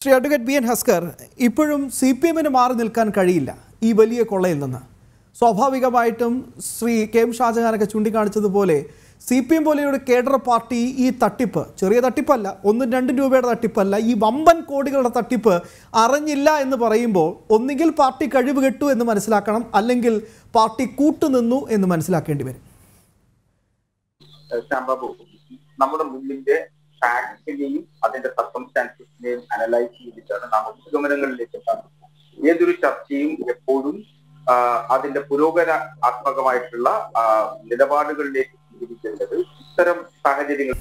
Shri advocate B N Haskar ഇപ്പോഴും C P എമ്മിന് മാറി നിൽക്കാൻ കഴിയില്ല ഈ വലിയ കൊള്ളയിൽ നിന്ന് സ്വാഭാവികമായിട്ടും ശ്രീ കെ എം ഷാജഹാനൊക്കെ ചൂണ്ടിക്കാണിച്ചതുപോലെ സി പി എം പോലെയൊരു കേഡർ പാർട്ടി ഈ തട്ടിപ്പ് ചെറിയ തട്ടിപ്പല്ല ഒന്നും രണ്ടും രൂപയുടെ തട്ടിപ്പല്ല ഈ വമ്പൻ കോടികളുടെ തട്ടിപ്പ് അറിഞ്ഞില്ല എന്ന് പറയുമ്പോൾ ഒന്നുകിൽ പാർട്ടി കഴിവ് കെട്ടു എന്ന് മനസ്സിലാക്കണം അല്ലെങ്കിൽ പാർട്ടി കൂട്ടുനിന്നു എന്ന് മനസ്സിലാക്കേണ്ടി വരും ശ്യാംബാബു നമ്മുടെ മുന്നിന്റെ ഫാക്ടിനെയും അതിന്റെ സർക്കംസ്റ്റാൻസസിനെയും അനലൈസ് ചെയ്തിട്ടാണ് നാം നിഗമനങ്ങളിലേക്ക് എത്താറുള്ളത് ഏതൊരു ചർച്ചയും എപ്പോഴും ആ, അതിന്റെ പുരോഗമനാത്മകമായിട്ടുള്ള ആ, നിലപാടുകളിലേക്ക് സ്വീകരിക്കേണ്ടത് ഇത്തരം സാഹചര്യങ്ങൾ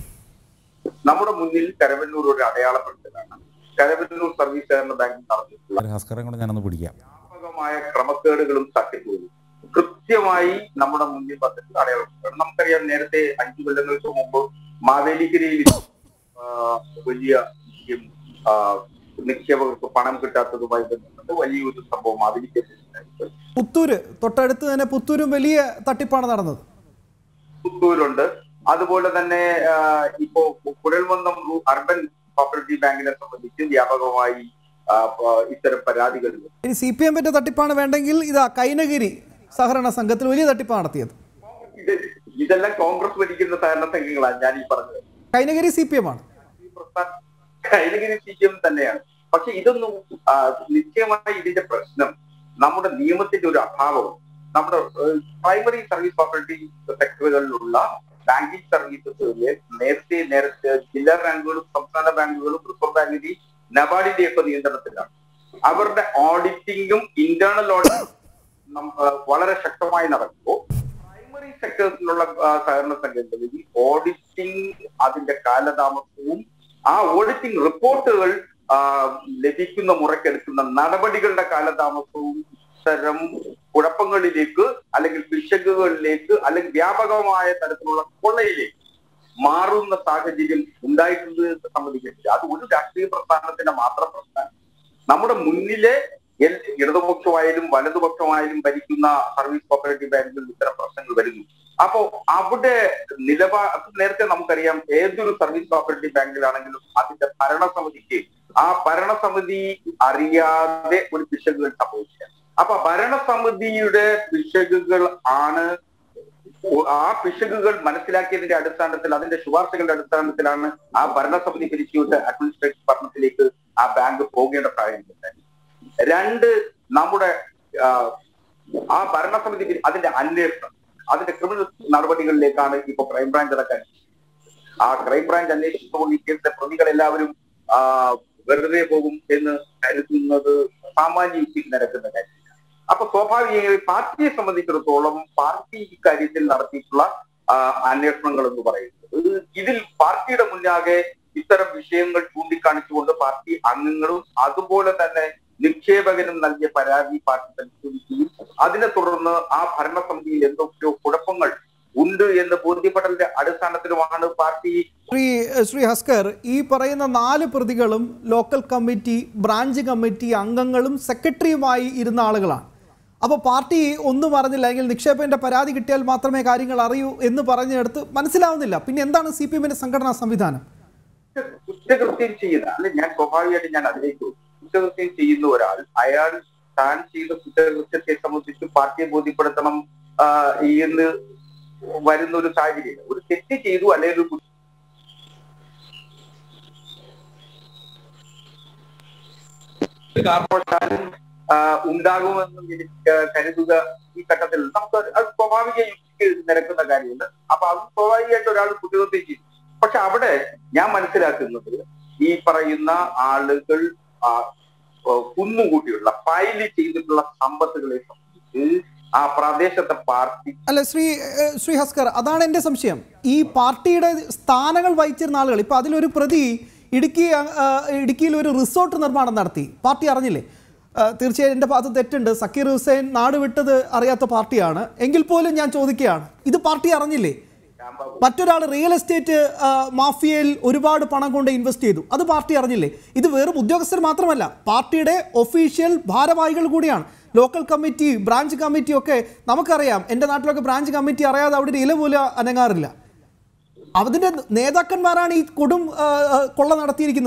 നമ്മുടെ മുന്നിൽ കരവന്നൂർ ഒരു അടയാളപ്പെടുത്തലാണ് കരവന്നൂർ സർവീസ് സഹകരണ ബാങ്കിൽ നടന്നിട്ടുള്ള ഹസ്കറെ കൊണ്ട് ഞാനൊന്ന് പിടിക്കാം വ്യാപകമായ ക്രമക്കേടുകളും തട്ടിപ്പുകളും കൃത്യമായി നമ്മുടെ മുന്നിൽ വന്നിട്ട് അടയാളപ്പെടുത്തണം നമുക്കറിയാം നേരത്തെ അഞ്ചു കൊല്ലങ്ങൾക്ക് മുമ്പ് മാവേലിക്കരയിൽ ആ, വലിയ വിഷയം ആ, നിക്ഷേപകർക്ക് പണം കിട്ടാത്തതുമായി ബന്ധപ്പെട്ട് വലിയൊരു സംഭവം മാവേലിക്കരയിൽ ഉണ്ടായിട്ട് പുത്തൂര് തൊട്ടടുത്ത് തന്നെ പുത്തൂരും വലിയ തട്ടിപ്പാണ് നടന്നത് പുത്തൂരുണ്ട് അതുപോലെ തന്നെ ആ, ഇപ്പോ കുഴൽമന്ദം റൂ- അർബൻ കോപ്പറേറ്റീവ് ബാങ്കിനെ സംബന്ധിച്ച് വ്യാപകമായി ആ, പ- ഇത്തരം പരാതികളുണ്ട് ഇനി സി പി എമ്മിന്റെ തട്ടിപ്പാണ് വേണ്ടെങ്കിൽ ഇതാ കൈനഗിരി സഹകരണ സംഘത്തിൽ വലിയ തട്ടിപ്പാണ് നടത്തിയത് ഇത് ഇതെല്ലാം കോൺഗ്രസ് ഭരിക്കുന്ന സഹകരണ സംഘങ്ങളാണ് ഞാൻ ഈ പറഞ്ഞത് കൈനഗിരി സി പി എം ആണ് ഈ പ്രസ്ഥാനം കൈലഗിരി സിപിഎം തന്നെയാണ് പക്ഷെ ഇതൊന്നും ആ, നിശ്ചയമായി ഇതിന്റെ പ്രശ്നം നമ്മുടെ നിയമത്തിന്റെ ഒരു അഭാവം നമ്മുടെ പ്രൈമറി സർവീസ് കോപ്പറേറ്റീവ് സെക്ടറുകളിലുള്ള ബാങ്കിങ് സർവീസസിലെ നേരത്തെ നേരത്തെ ജില്ലാ ബാങ്കുകളും സംസ്ഥാന ബാങ്കുകളും റിസർവ് ബാങ്കിന്റെയും നബാർഡിന്റെ ഒക്കെ നിയന്ത്രണത്തിലാണ് അവരുടെ ഓഡിറ്റിംഗും ഇന്റേണൽ ഓഡിറ്റിംഗും വളരെ ശക്തമായി നടക്കുമ്പോൾ പ്രൈമറി സെക്ടേഴ്സിലുള്ള ആ, സഹകരണ സംഘങ്ങളിൽ ഓഡിറ്റിംഗ് അതിന്റെ കാലതാമസവും ആ ഓഡിറ്റിംഗ് റിപ്പോർട്ടുകൾ ആ, ലഭിക്കുന്ന മുറയ്ക്കെടുക്കുന്ന നടപടികളുടെ കാലതാമസവും ഇത്തരം കുഴപ്പങ്ങളിലേക്ക് അല്ലെങ്കിൽ പിശകുകളിലേക്ക് അല്ലെങ്കിൽ വ്യാപകമായ തരത്തിലുള്ള കൊള്ളയിലേക്ക് മാറുന്ന സാഹചര്യം ഉണ്ടായിട്ടുണ്ട് എന്ന് സമ്മതിക്കുന്നില്ല അത് ഒരു രാഷ്ട്രീയ പ്രസ്ഥാനത്തിന്റെ മാത്രം പ്രശ്നം നമ്മുടെ മുന്നിലെ എൽ- ഇടതുപക്ഷമായാലും വലതുപക്ഷമായാലും ഭരിക്കുന്ന സർവീസ് കോപ്പറേറ്റീവ് ബാങ്കുകളിൽ ഇത്തരം പ്രശ്നങ്ങൾ വരുന്നു അപ്പോ അവിടെ നിലപാ നേരത്തെ നമുക്കറിയാം ഏതൊരു സർവീസ് കോപ്പറേറ്റീവ് ബാങ്കിലാണെങ്കിലും അതിന്റെ ഭരണസമിതിക്ക് ആ ഭരണസമിതി അറിയാതെ ഒരു പിശകുകൾ സംഭവിക്കുക അപ്പൊ ഭരണസമിതിയുടെ പിശകുകൾ ആണ് ആ പിശകുകൾ മനസ്സിലാക്കിയതിന്റെ അടിസ്ഥാനത്തിൽ അതിന്റെ ശുപാർശകളുടെ അടിസ്ഥാനത്തിലാണ് ആ ഭരണസമിതി പിരിച്ചുവിട്ട് അഡ്മിനിസ്ട്രേറ്റീവ് ഭരണത്തിലേക്ക് ആ ബാങ്ക് പോകേണ്ട സാഹചര്യം ഉണ്ടായി. രണ്ട് നമ്മുടെ ആ, ആ ഭരണസമിതി പിരി- അതിന്റെ അന്വേഷണം അതിന്റെ ക്രിമിനൽ നടപടികളിലേക്കാണ് ഇപ്പൊ ക്രൈംബ്രാഞ്ച് അടക്കാൻ ആ ക്രൈംബ്രാഞ്ച് അന്വേഷിച്ചപ്പോൾ ഈ കേസിലെ പ്രതികൾ എല്ലാവരും ആ, വെറുതെ പോകും എന്ന് കരുതുന്നത് സാമാന്യ യുക്തിക്ക് നിരക്കുന്ന കാര്യം അപ്പൊ സ്വാഭാവികമായി പാർട്ടിയെ സംബന്ധിച്ചിടത്തോളം പാർട്ടി ഇക്കാര്യത്തിൽ നടത്തിയിട്ടുള്ള ആ, അന്വേഷണങ്ങൾ എന്ന് പറയുന്നത് ഇതിൽ പാർട്ടിയുടെ മുന്നാകെ ഇത്തരം വിഷയങ്ങൾ ചൂണ്ടിക്കാണിച്ചുകൊണ്ട് പാർട്ടി അംഗങ്ങളും അതുപോലെ തന്നെ നിക്ഷേപകനും നൽകിയ പരാതി പാർട്ടി പരിശോധിക്കുകയും അതിനെ തുടർന്ന് ആ ഭരണസമിതിയിൽ എന്തൊക്കെയോ കുഴപ്പങ്ങൾ ഉണ്ട് എന്ന് ബോധ്യപ്പെട്ടതിന്റെ അടിസ്ഥാനത്തിലുമാണ് പാർട്ടി ശ്രീ ശ്രീ ഹസ്കർ ഈ പറയുന്ന നാല് പ്രതികളും ലോക്കൽ കമ്മിറ്റി ബ്രാഞ്ച് കമ്മിറ്റി അംഗങ്ങളും സെക്രട്ടറിയുമായി ഇരുന്ന ആളുകളാണ് അപ്പോൾ പാർട്ടി ഒന്നും പറഞ്ഞില്ല അല്ലെങ്കിൽ നിക്ഷേപന്റെ പരാതി കിട്ടിയാൽ മാത്രമേ കാര്യങ്ങൾ അറിയൂ എന്ന് പറഞ്ഞെടുത്ത് മനസ്സിലാവുന്നില്ല പിന്നെ എന്താണ് സി പി എമ്മിന്റെ സംഘടനാ സംവിധാനം കുറ്റകൃത്യം ചെയ്യുന്ന അല്ലെ ഞാൻ സ്വാഭാവികമായിട്ട് ഞാൻ അതിലേക്ക് പോകും. കുറ്റകൃത്യം ചെയ്യുന്ന ഒരാൾ അയാൾ താൻ ചെയ്ത കുറ്റകൃത്യത്തെ സംബന്ധിച്ച് പാർട്ടിയെ ബോധ്യപ്പെടുത്തണം ആ, എന്ന് വരുന്ന ഒരു സാഹചര്യം ഒരു തെറ്റ് ചെയ്തു അല്ലെങ്കിൽ ഒരു കുറ്റ- കാരണവശാലും ആ, ഉണ്ടാകുമെന്ന് എനിക്ക് കരുതുക ഈ ഘട്ടത്തിൽ നമുക്ക് അത് സ്വാഭാവിക യുക്തിക്ക് നിരക്കുന്ന കാര്യമുണ്ട് അപ്പൊ അത് സ്വാഭാവികമായിട്ട് ഒരാൾ കുറ്റകൃത്യം ചെയ്തു പക്ഷെ അവിടെ ഞാൻ മനസ്സിലാക്കുന്നത് ഈ പറയുന്ന ആളുകൾ ആ, ഓ, കുന്നുകൂട്ടിയുള്ള ഫയല് ചെയ്തിട്ടുള്ള സമ്പത്തുകളെ സംബന്ധിച്ച് ആ പ്രദേശത്തെ പാർട്ടി അല്ല ശ്രീ ഏഹ്, ശ്രീ ഹസ്കർ അതാണ് എൻ്റെ സംശയം ഈ പാർട്ടിയുടെ സ്ഥാനങ്ങൾ വഹിച്ചിരുന്ന ആളുകൾ ഇപ്പോൾ അതിലൊരു പ്രതി ഇടുക്കി ആ, ഇടുക്കിയിൽ ഒരു റിസോർട്ട് നിർമ്മാണം നടത്തി പാർട്ടി അറിഞ്ഞില്ലേ ആ, തീർച്ചയായും എൻ്റെ ഭാഗത്ത് തെറ്റുണ്ട് സക്കീർ ഹുസൈൻ നാട് വിട്ടത് അറിയാത്ത പാർട്ടിയാണ് എങ്കിൽ പോലും ഞാൻ ചോദിക്കുകയാണ് ഇത് പാർട്ടി അറിഞ്ഞില്ലേ മറ്റൊരാൾ റിയൽ എസ്റ്റേറ്റ് ആ, മാഫിയയിൽ ഒരുപാട് പണം കൊണ്ട് ഇൻവെസ്റ്റ് ചെയ്തു അത് പാർട്ടി അറിഞ്ഞില്ലേ ഇത് വെറും ഉദ്യോഗസ്ഥർ മാത്രമല്ല പാർട്ടിയുടെ ഒഫീഷ്യൽ ഭാരവാഹികൾ കൂടിയാണ് ലോക്കൽ കമ്മിറ്റി ബ്രാഞ്ച് കമ്മിറ്റി ഒക്കെ നമുക്കറിയാം എൻ്റെ നാട്ടിലൊക്കെ ബ്രാഞ്ച് കമ്മിറ്റി അറിയാതെ അവിടെ ഒരു ഇല പോലും അനങ്ങാറില്ല അതിൻ്റെ നേതാക്കന്മാരാണ് ഈ കൊടും ആ, ആ, കൊള്ള നടത്തിയിരിക്കുന്നത്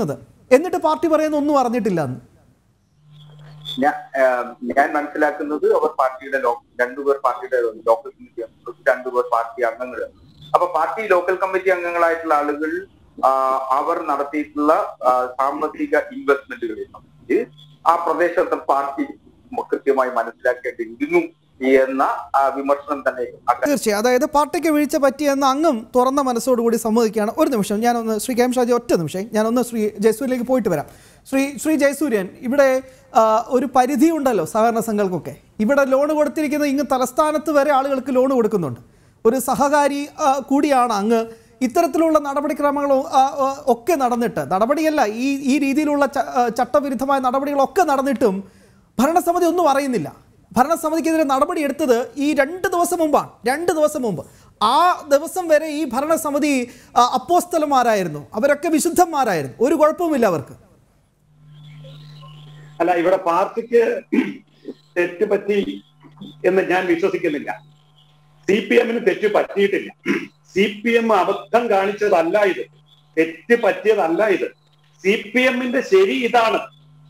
എന്നിട്ട് പാർട്ടി പറയുന്ന ഒന്നും അറിഞ്ഞിട്ടില്ല എന്ന് ഞാൻ ആഹ് ഞാൻ മനസ്സിലാക്കുന്നത് അവർ പാർട്ടിയുടെ ലോ- രണ്ടുപേർ പാർട്ടിയുടെ ലോക്കൽ കമ്മിറ്റി അംഗങ്ങളും രണ്ടുപേർ പാർട്ടി അംഗങ്ങൾ അപ്പൊ പാർട്ടി ലോക്കൽ കമ്മിറ്റി അംഗങ്ങളായിട്ടുള്ള ആളുകൾ ആഹ് അവർ നടത്തിയിട്ടുള്ള ആഹ് സാമ്പത്തിക ഇൻവെസ്റ്റ്മെന്റുകളെ സംബന്ധിച്ച് ആ പ്രദേശത്തെ പാർട്ടി കൃത്യമായി മനസ്സിലാക്കേണ്ടിയിരുന്നു എന്ന ആ വിമർശനം തന്നെ അക്കാര്യത്തിൽ തീർച്ചയായും അതായത് പാർട്ടിക്ക് വീഴ്ച പറ്റിയെന്ന് അങ്ങും തുറന്ന മനസ്സോടുകൂടി സമ്മതിക്കുകയാണ് ഒരു നിമിഷം ഞാനൊന്ന് ശ്രീ കെ എം ഷാജി ഒറ്റ നിമിഷം ഞാനൊന്ന് ശ്രീ ജയസൂര്യയിലേക്ക് പോയിട്ട് വരാം ശ്രീ ശ്രീ ജയസൂര്യൻ ഇവിടെ ആ, ഒരു പരിധി ഉണ്ടല്ലോ സഹകരണ സംഘങ്ങൾക്കൊക്കെ ഇവിടെ ലോൺ കൊടുത്തിരിക്കുന്നത് ഇങ്ങ് തലസ്ഥാനത്ത് വരെ ആളുകൾക്ക് ലോൺ കൊടുക്കുന്നുണ്ട് ഒരു സഹകാരി ആ, കൂടിയാണ് അങ്ങ് ഇത്തരത്തിലുള്ള നടപടിക്രമങ്ങളും ആ, ആ, ഒക്കെ നടന്നിട്ട് നടപടിയല്ല ഈ ഈ രീതിയിലുള്ള ച- ആ, ചട്ടവിരുദ്ധമായ നടപടികളൊക്കെ നടന്നിട്ടും ഭരണസമിതി ഒന്നും അറിയുന്നില്ല ഭരണസമിതിക്കെതിരെ നടപടി എടുത്തത് ഈ രണ്ട് ദിവസം മുമ്പാണ് രണ്ട് ദിവസം മുമ്പ് ആ ദിവസം വരെ ഈ ഭരണസമിതി ആ, അപ്പോസ്തലന്മാരായിരുന്നു അവരൊക്കെ വിശുദ്ധന്മാരായിരുന്നു ഒരു കുഴപ്പവുമില്ല അവർക്ക് അല്ല ഇവിടെ പാർട്ടിക്ക് തെറ്റ് പറ്റി എന്ന് ഞാൻ വിശ്വസിക്കുന്നില്ല സി പി എമ്മിന് തെറ്റ് പറ്റിയിട്ടില്ല സി പി എം അബദ്ധം കാണിച്ചതല്ല ഇത് തെറ്റ് പറ്റിയതല്ല ഇത് സി പി എമ്മിന്റെ ശരി ഇതാണ്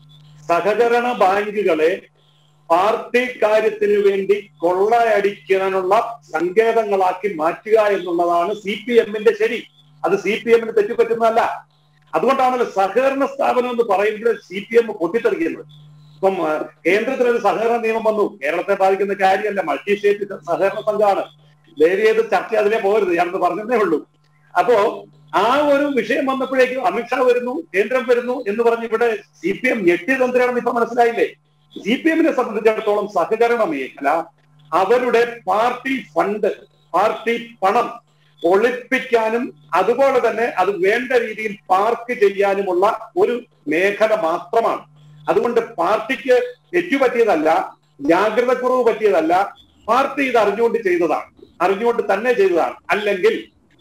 സഹകരണ ബാങ്കുകളെ പാർട്ടി കാര്യത്തിന് വേണ്ടി കൊള്ളയടിക്കാനുള്ള സങ്കേതങ്ങളാക്കി മാറ്റുക എന്നുള്ളതാണ് സി പി എമ്മിന്റെ ശരി അത് സി പി എമ്മിന് തെറ്റുപറ്റുന്നതല്ല അതുകൊണ്ടാണല്ലോ സഹകരണ സ്ഥാപനം എന്ന് പറയുമ്പോൾ സി പി എം പൊട്ടിത്തെറിക്കുന്നത് ഇപ്പം ആ, കേന്ദ്രത്തിലൊരു സഹകരണ നിയമം വന്നു കേരളത്തെ ബാധിക്കുന്ന കാര്യമല്ല മൾട്ടി സ്റ്റേറ്റ് സഹകരണ സംഘമാണ് ദയവ് ചെയ്ത് ചർച്ച അതിലെ പോകരുത് ഞാനത് പറഞ്ഞതേ ഉള്ളൂ അപ്പോ ആ ഒരു വിഷയം വന്നപ്പോഴേക്കും അമിത്ഷാ വരുന്നു കേന്ദ്രം വരുന്നു എന്ന് പറഞ്ഞ് ഇവിടെ സി പി എം ഞെട്ടിയത് എന്തിനാണെന്ന് ഇപ്പൊ മനസ്സിലായില്ലേ സി പി എമ്മിനെ സംബന്ധിച്ചിടത്തോളം സഹകരണ മേഖല അവരുടെ പാർട്ടി ഫണ്ട് പാർട്ടി പണം ഒളിപ്പിക്കാനും അതുപോലെ തന്നെ അത് വേണ്ട രീതിയിൽ പാർക്ക് ചെയ്യാനുമുള്ള ഒരു മേഖല മാത്രമാണ് അതുകൊണ്ട് പാർട്ടിക്ക് തെറ്റുപറ്റിയതല്ല ജാഗ്രതക്കുറവ് പറ്റിയതല്ല പാർട്ടി ഇത് അറിഞ്ഞുകൊണ്ട് ചെയ്തതാണ് അറിഞ്ഞുകൊണ്ട് തന്നെ ചെയ്തതാണ് അല്ലെങ്കിൽ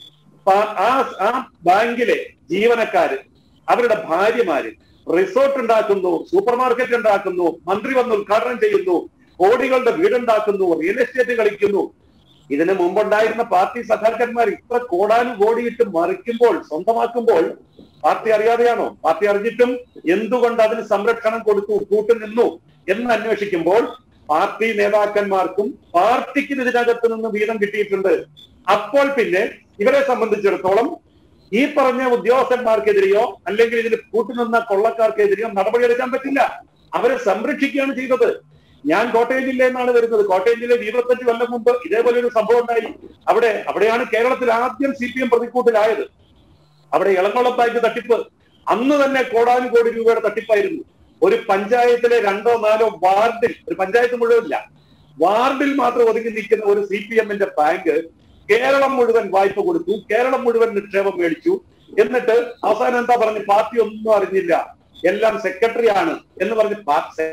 പാ- ആ ആ ബാങ്കിലെ ജീവനക്കാര് അവരുടെ ഭാര്യമാര് റിസോർട്ട് ഉണ്ടാക്കുന്നു സൂപ്പർ മാർക്കറ്റ് ഉണ്ടാക്കുന്നു മന്ത്രി വന്ന് ഉദ്ഘാടനം ചെയ്യുന്നു കോടികളുടെ വീടുണ്ടാക്കുന്നു റിയൽ എസ്റ്റേറ്റ് കളിക്കുന്നു ഇതിന് മുമ്പുണ്ടായിരുന്ന പാർട്ടി സഖാക്കന്മാർ ഇത്ര കോടാനു കോടിയിട്ട് മറിക്കുമ്പോൾ സ്വന്തമാക്കുമ്പോൾ പാർട്ടി അറിയാതെയാണോ പാർട്ടി അറിഞ്ഞിട്ടും എന്തുകൊണ്ട് അതിന് സംരക്ഷണം കൊടുത്തു കൂട്ടുനിന്നു എന്ന് അന്വേഷിക്കുമ്പോൾ പാർട്ടി നേതാക്കന്മാർക്കും പാർട്ടിക്ക് ഇതിനകത്ത് നിന്ന് വീതം കിട്ടിയിട്ടുണ്ട് അപ്പോൾ പിന്നെ ഇവരെ സംബന്ധിച്ചിടത്തോളം ഈ പറഞ്ഞ ഉദ്യോഗസ്ഥന്മാർക്കെതിരെയോ അല്ലെങ്കിൽ ഇതിന് കൂട്ടുനിന്ന കൊള്ളക്കാർക്കെതിരെയോ നടപടിയെടുക്കാൻ പറ്റില്ല അവരെ സംരക്ഷിക്കുകയാണ് ചെയ്തത് ഞാൻ കോട്ടയം ജില്ലയിൽ നിന്നാണ് വരുന്നത് കോട്ടയം ജില്ലയിൽ ഇരുപത്തഞ്ച് കൊല്ലം മുമ്പ് ഇതേപോലെ ഒരു സംഭവം ഉണ്ടായി അവിടെ അവിടെയാണ് കേരളത്തിൽ ആദ്യം സി പി എം പ്രതിക്കൂട്ടിലായത് അവിടെ ഇളങ്കോളം ബാങ്ക് തട്ടിപ്പ് അന്ന് തന്നെ കോടാനുകോടി രൂപയുടെ തട്ടിപ്പായിരുന്നു ഒരു പഞ്ചായത്തിലെ രണ്ടോ നാലോ വാർഡിൽ ഒരു പഞ്ചായത്ത് മുഴുവനില്ല വാർഡിൽ മാത്രം ഒതുങ്ങി നിൽക്കുന്ന ഒരു സി പി എമ്മിന്റെ ബാങ്ക് കേരളം മുഴുവൻ വായ്പ കൊടുത്തു കേരളം മുഴുവൻ നിക്ഷേപം മേടിച്ചു എന്നിട്ട് അവസാനം എന്താ പറഞ്ഞു പാർട്ടി ഒന്നും അറിഞ്ഞില്ല എല്ലാം സെക്രട്ടറി ആണ് എന്ന് പറഞ്ഞ് പാ- സെ-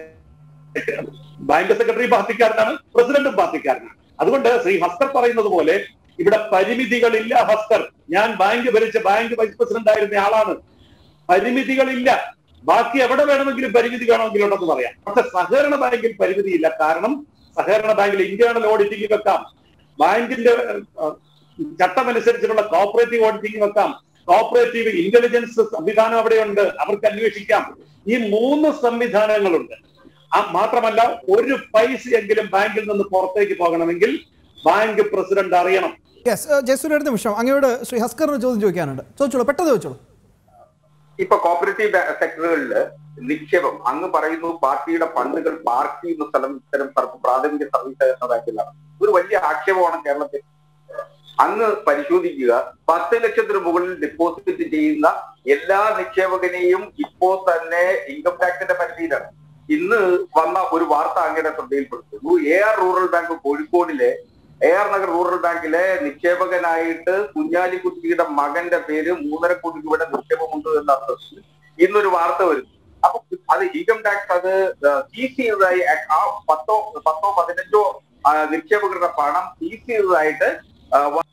ബാങ്ക് സെക്രട്ടറി പാർട്ടിക്കാരനാണ് പ്രസിഡന്റും പാർട്ടിക്കാരനാണ് അതുകൊണ്ട് ശ്രീ ഹസ്തർ പറയുന്നത് പോലെ ഇവിടെ പരിമിതികളില്ല ഹസ്തർ ഞാൻ ബാങ്ക് ഭരിച്ച ബാങ്ക് വൈസ് പ്രസിഡന്റ് ആയിരുന്ന ആളാണ് പരിമിതികളില്ല ബാക്കി എവിടെ വേണമെങ്കിലും പരിമിതി വേണമെങ്കിലും ഉണ്ടെന്ന് പറയാം പക്ഷെ സഹകരണ ബാങ്കിൽ പരിമിതിയില്ല കാരണം സഹകരണ ബാങ്കിൽ ഇന്റേണൽ ഓഡിറ്റിംഗ് വെക്കാം ബാങ്കിന്റെ ഏഹ്, ചട്ടമനുസരിച്ചുള്ള കോപ്പറേറ്റീവ് ഓഡിറ്റിംഗ് വെക്കാം കോപ്പറേറ്റീവ് ഇന്റലിജൻസ് സംവിധാനം അവിടെയുണ്ട് അവർക്ക് അന്വേഷിക്കാം ഈ മൂന്ന് സംവിധാനങ്ങളുണ്ട് ആ മാത്രമല്ല ഒരു പൈസയെങ്കിലും ബാങ്കിൽ നിന്ന് പുറത്തേക്ക് പോകണമെങ്കിൽ ബാങ്ക് പ്രസിഡന്റ് അറിയണം യെസ് ജയസൂര്യ ഒരു നിമിഷം അങ്ങയോട് ശ്രീ ഹസ്കറിന് ചോദ്യം ചോദിക്കാനുണ്ട് ചോദിച്ചോളൂ പെട്ടെന്ന് ചോദിച്ചോളൂ ഇപ്പൊ കോപ്പറേറ്റീവ് സെക്ടറുകളില് നിക്ഷേപം അങ്ങ് പറയുന്നു പാർട്ടിയുടെ ഫണ്ടുകൾ പാർക്ക് ചെയ്യുന്ന സ്ഥലം ഇത്തരം പ്ര- പ്രാഥമിക സർവീസ് സഹകരണ ബാങ്കിലാണ് ഒരു വലിയ ആക്ഷേപമാണ് കേരളത്തിൽ അങ്ങ് പരിശോധിക്കുക പത്ത് ലക്ഷത്തിന് മുകളിൽ ഡെപ്പോസിറ്റ് ചെയ്യുന്ന എല്ലാ നിക്ഷേപകനെയും ഇപ്പോ തന്നെ ഇൻകം ടാക്സിന്റെ പരിധിയിലാണ് ഇന്ന് വന്ന ഒരു വാർത്ത അങ്ങയുടെ ശ്രദ്ധയിൽപ്പെടുത്തുന്നു എ ആർ റൂറൽ ബാങ്ക് കോഴിക്കോടിലെ എ ആർ നഗർ റൂറൽ ബാങ്കിലെ നിക്ഷേപകനായിട്ട് കുഞ്ഞാലിക്കുട്ടിയുടെ മകന്റെ പേര് മൂന്നര കോടി രൂപയുടെ നിക്ഷേപമുണ്ട് എന്ന അർത്ഥത്തിൽ ഇന്നൊരു വാർത്ത വരും അപ്പൊ അത് ഇൻകം ടാക്സ് അത് സീസ് ചെയ്തതായി ആ പത്തോ പത്തോ പതിനഞ്ചോ ആ, നിക്ഷേപകരുടെ പണം സീസ് ചെയ്തതായിട്ട് ആ, വ-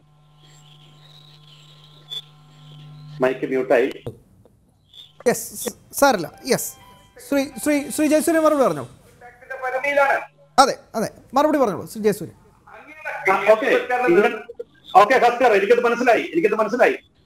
മൈക്ക് മ്യൂട്ടായി യെസ് സാരല്ല യെസ് ശ്രീ ശ്രീ ശ്രീ ജയസൂര്യ മറുപടി പറഞ്ഞോളൂ ടാക്സിന്റെ പരിധിയിലാണ് അതെ അതെ മറുപടി പറഞ്ഞോളൂ ശ്രീ ജയസൂര്യ ഓക്കെ ഓക്കെ ഹസ്കർ എനിക്കത് മനസ്സിലായി എനിക്കത് മനസ്സിലായി